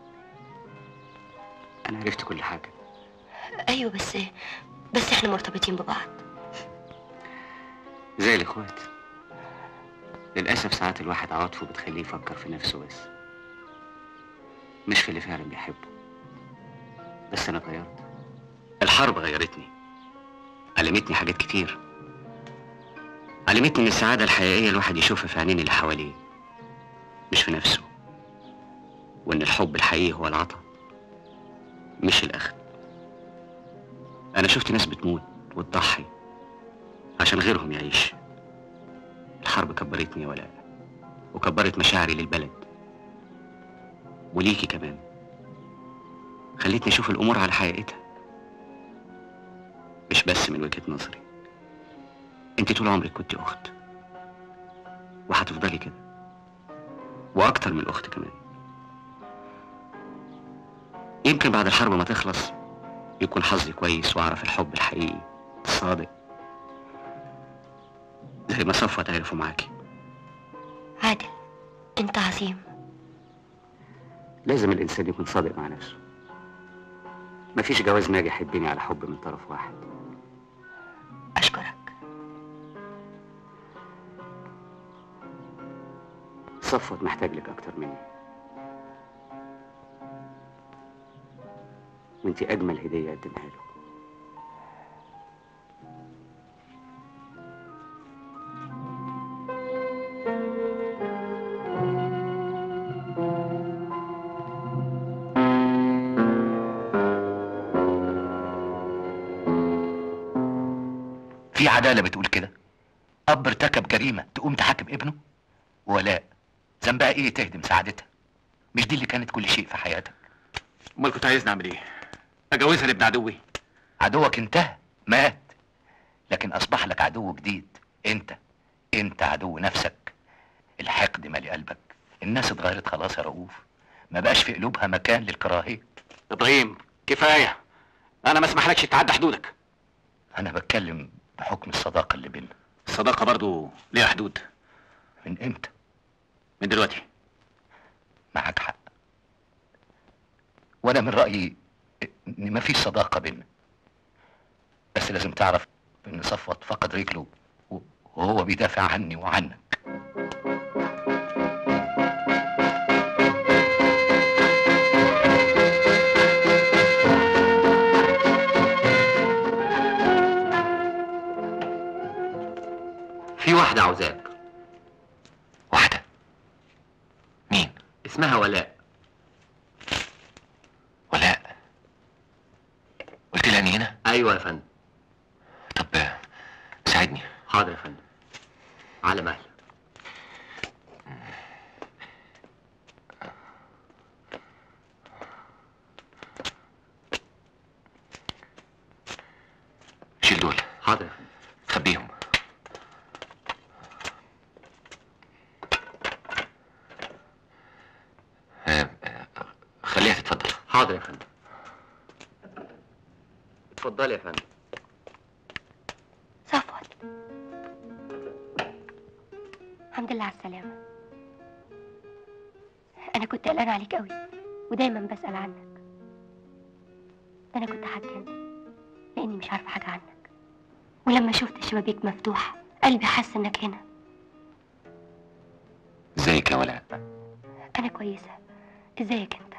انا عرفت كل حاجه ايوه بس بس احنا مرتبطين ببعض زي الاخوات للاسف ساعات الواحد عواطفه بتخليه يفكر في نفسه بس مش في اللي فعلا بيحبه بس انا اتغيرت الحرب غيرتني علمتني حاجات كتير علمتني ان السعاده الحقيقيه الواحد يشوفها في عينين اللي حواليه مش في نفسه وان الحب الحقيقي هو العطاء مش الاخذ انا شفت ناس بتموت وتضحي عشان غيرهم يعيش الحرب كبرتني يا ولاء وكبرت مشاعري للبلد وليكي كمان خلتني اشوف الامور على حقيقتها مش بس من وجهة نظري انت طول عمرك كنت اخت وهتفضلي كده واكتر من الاخت كمان يمكن بعد الحرب ما تخلص يكون حظي كويس واعرف الحب الحقيقي الصادق زي ما صفوت عرفوا معاكي عادل انت عظيم لازم الانسان يكون صادق مع نفسه مفيش جواز ناجح يبني على حب من طرف واحد اشكرك صفوت محتاج لك اكتر مني وانت اجمل هديه قدمها له في عدالة بتقول كده أب ارتكب جريمة تقوم تحاكم ابنه ولاء ذنبها إيه تهدم سعادتها مش دي اللي كانت كل شيء في حياتك امال كنت عايزني اعمل ايه اجوزها لابن عدوي عدوك انتهى مات لكن أصبح لك عدو جديد أنت أنت عدو نفسك الحقد مالي قلبك الناس اتغيرت خلاص يا رؤوف ما بقاش في قلوبها مكان للكراهية ابراهيم كفايه انا ما اسمحلكش تعدى حدودك أنا بتكلم بحكم الصداقة اللي بينا الصداقه برضو ليها حدود من إمتى من دلوقتي معاك حق وانا من رايي ان مفيش صداقه بينا بس لازم تعرف ان صفوت فقد رجله و- وهو بيدافع عني وعنك في واحدة عاوزاك واحده مين اسمها ولاء ولاء قلت لي اني هنا ايوه يا فندم طب آه، ساعدني حاضر يا فندم على مهلك شيل دول حاضر يا فندم خبيهم خليها تتفضل حاضر يا فندم اتفضلي يا فندم صفوت الحمد لله على السلامة أنا كنت قلقانة عليك قوي ودايما بسأل عنك أنا كنت هتجنن لأني مش عارفة حاجة عنك ولما شفت الشبابيك مفتوحة قلبي حس إنك هنا ازيك يا ولاء أنا كويسة إزيك أنت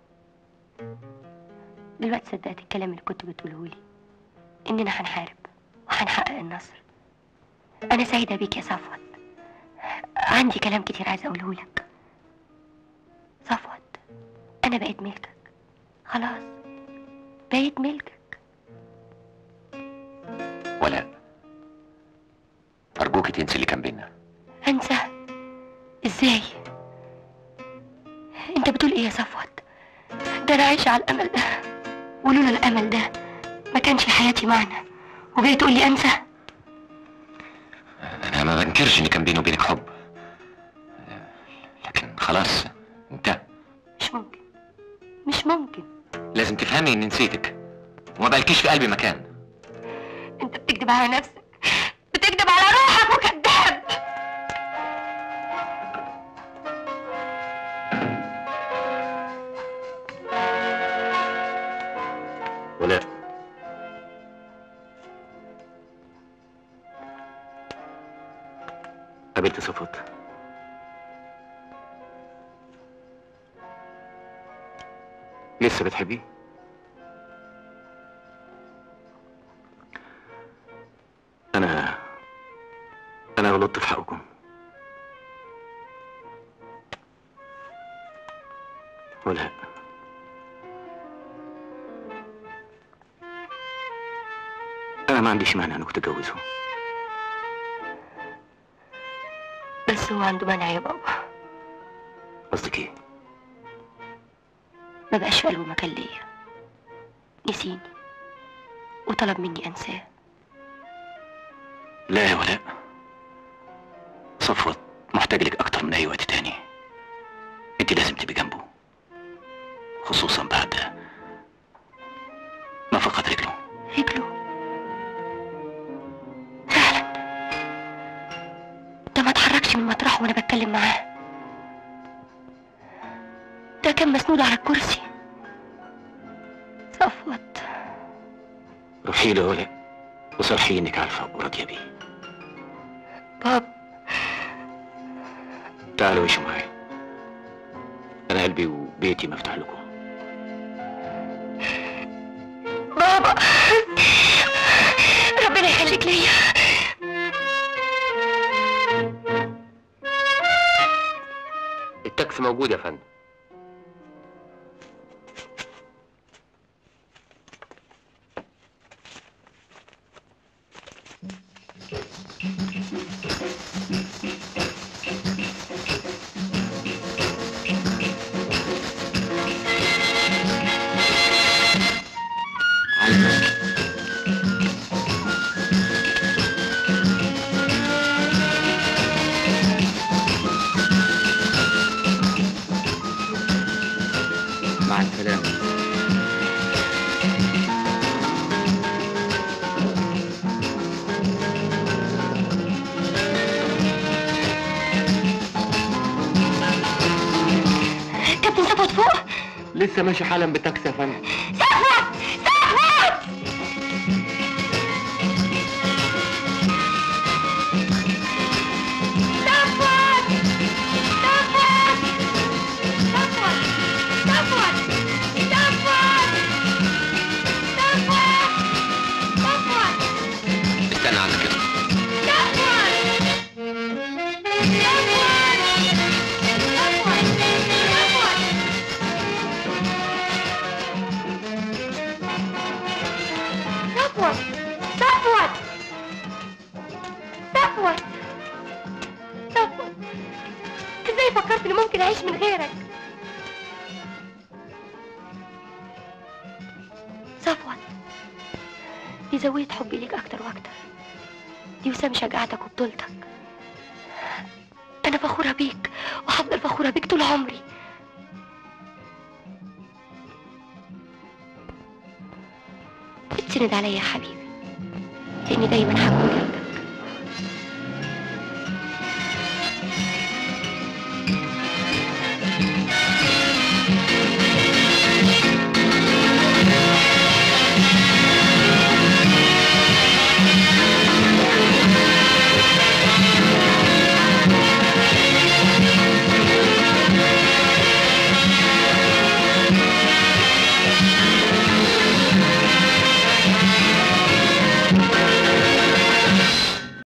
دلوقتي صدقت الكلام اللي كنت بتقوله لي إننا هنحارب وهنحقق النصر أنا سعيدة بيك يا صفوت عندي كلام كتير عايزة أقوله لك صفوت أنا بقيت ملكك خلاص بقيت ملكك ولاء ارجوك تنسي اللي كان بينا أنسى إزاي أنت بتقول إيه يا صفوت ده أنا عايشة على الأمل ده ولولا الأمل ده ما كانش حياتي معنى وجاي تقول لي أنسى انا ما بنكرش ان كان بيني وبينك حب لكن خلاص انتهى مش ممكن مش ممكن لازم تفهمي اني نسيتك وما بقالكيش في قلبي مكان أنت بتكذب على نفسك بتكذب على روحك وكذاب ولاء قابلت صفوت لسه بتحبيه انا انا غلطت في حقكم ولاء انا ما عنديش مانع انك تتجوزه بس هو عنده منع يا بابا قصدك ايه ما بقاش في قلبه مكان ليا نسيني وطلب مني أنساه لا يا ولاء صفوت محتاج لك اكتر من اي وقت تاني انت لازم تبقي جنبه خصوصا بعد ما فقد رجله رجله فعلا ده ما اتحركش من مطرحه وانا بتكلم معاه ده كان مسنود على الكرسي صفوت روحي له يا ولاء وصرحي انك عارفه وراضيه بيه باب تعالوا عيشوا معايا انا قلبي وبيتي مفتوح لكم بابا ربنا يخليك ليا التاكسي موجود يا فندم مع السلامة كابتن صفوت فوق لسه ماشي حالا بتاكسي يا فندم صفوت صفوت صفوت صفوت صفوت صفوت صفوت صفوت صفوت استنى على كده صفوت صفوت صفوت صفوت ازاي فكرت اني ممكن اعيش من غيرك صفوت دي زودت حبي ليك اكتر واكتر دي وسام شجاعتك وبطولتك انا فخورة بيك وهفضل فخورة بيك طول عمري وتسند عليا يا حبيبي لاني دايما هكون جنبك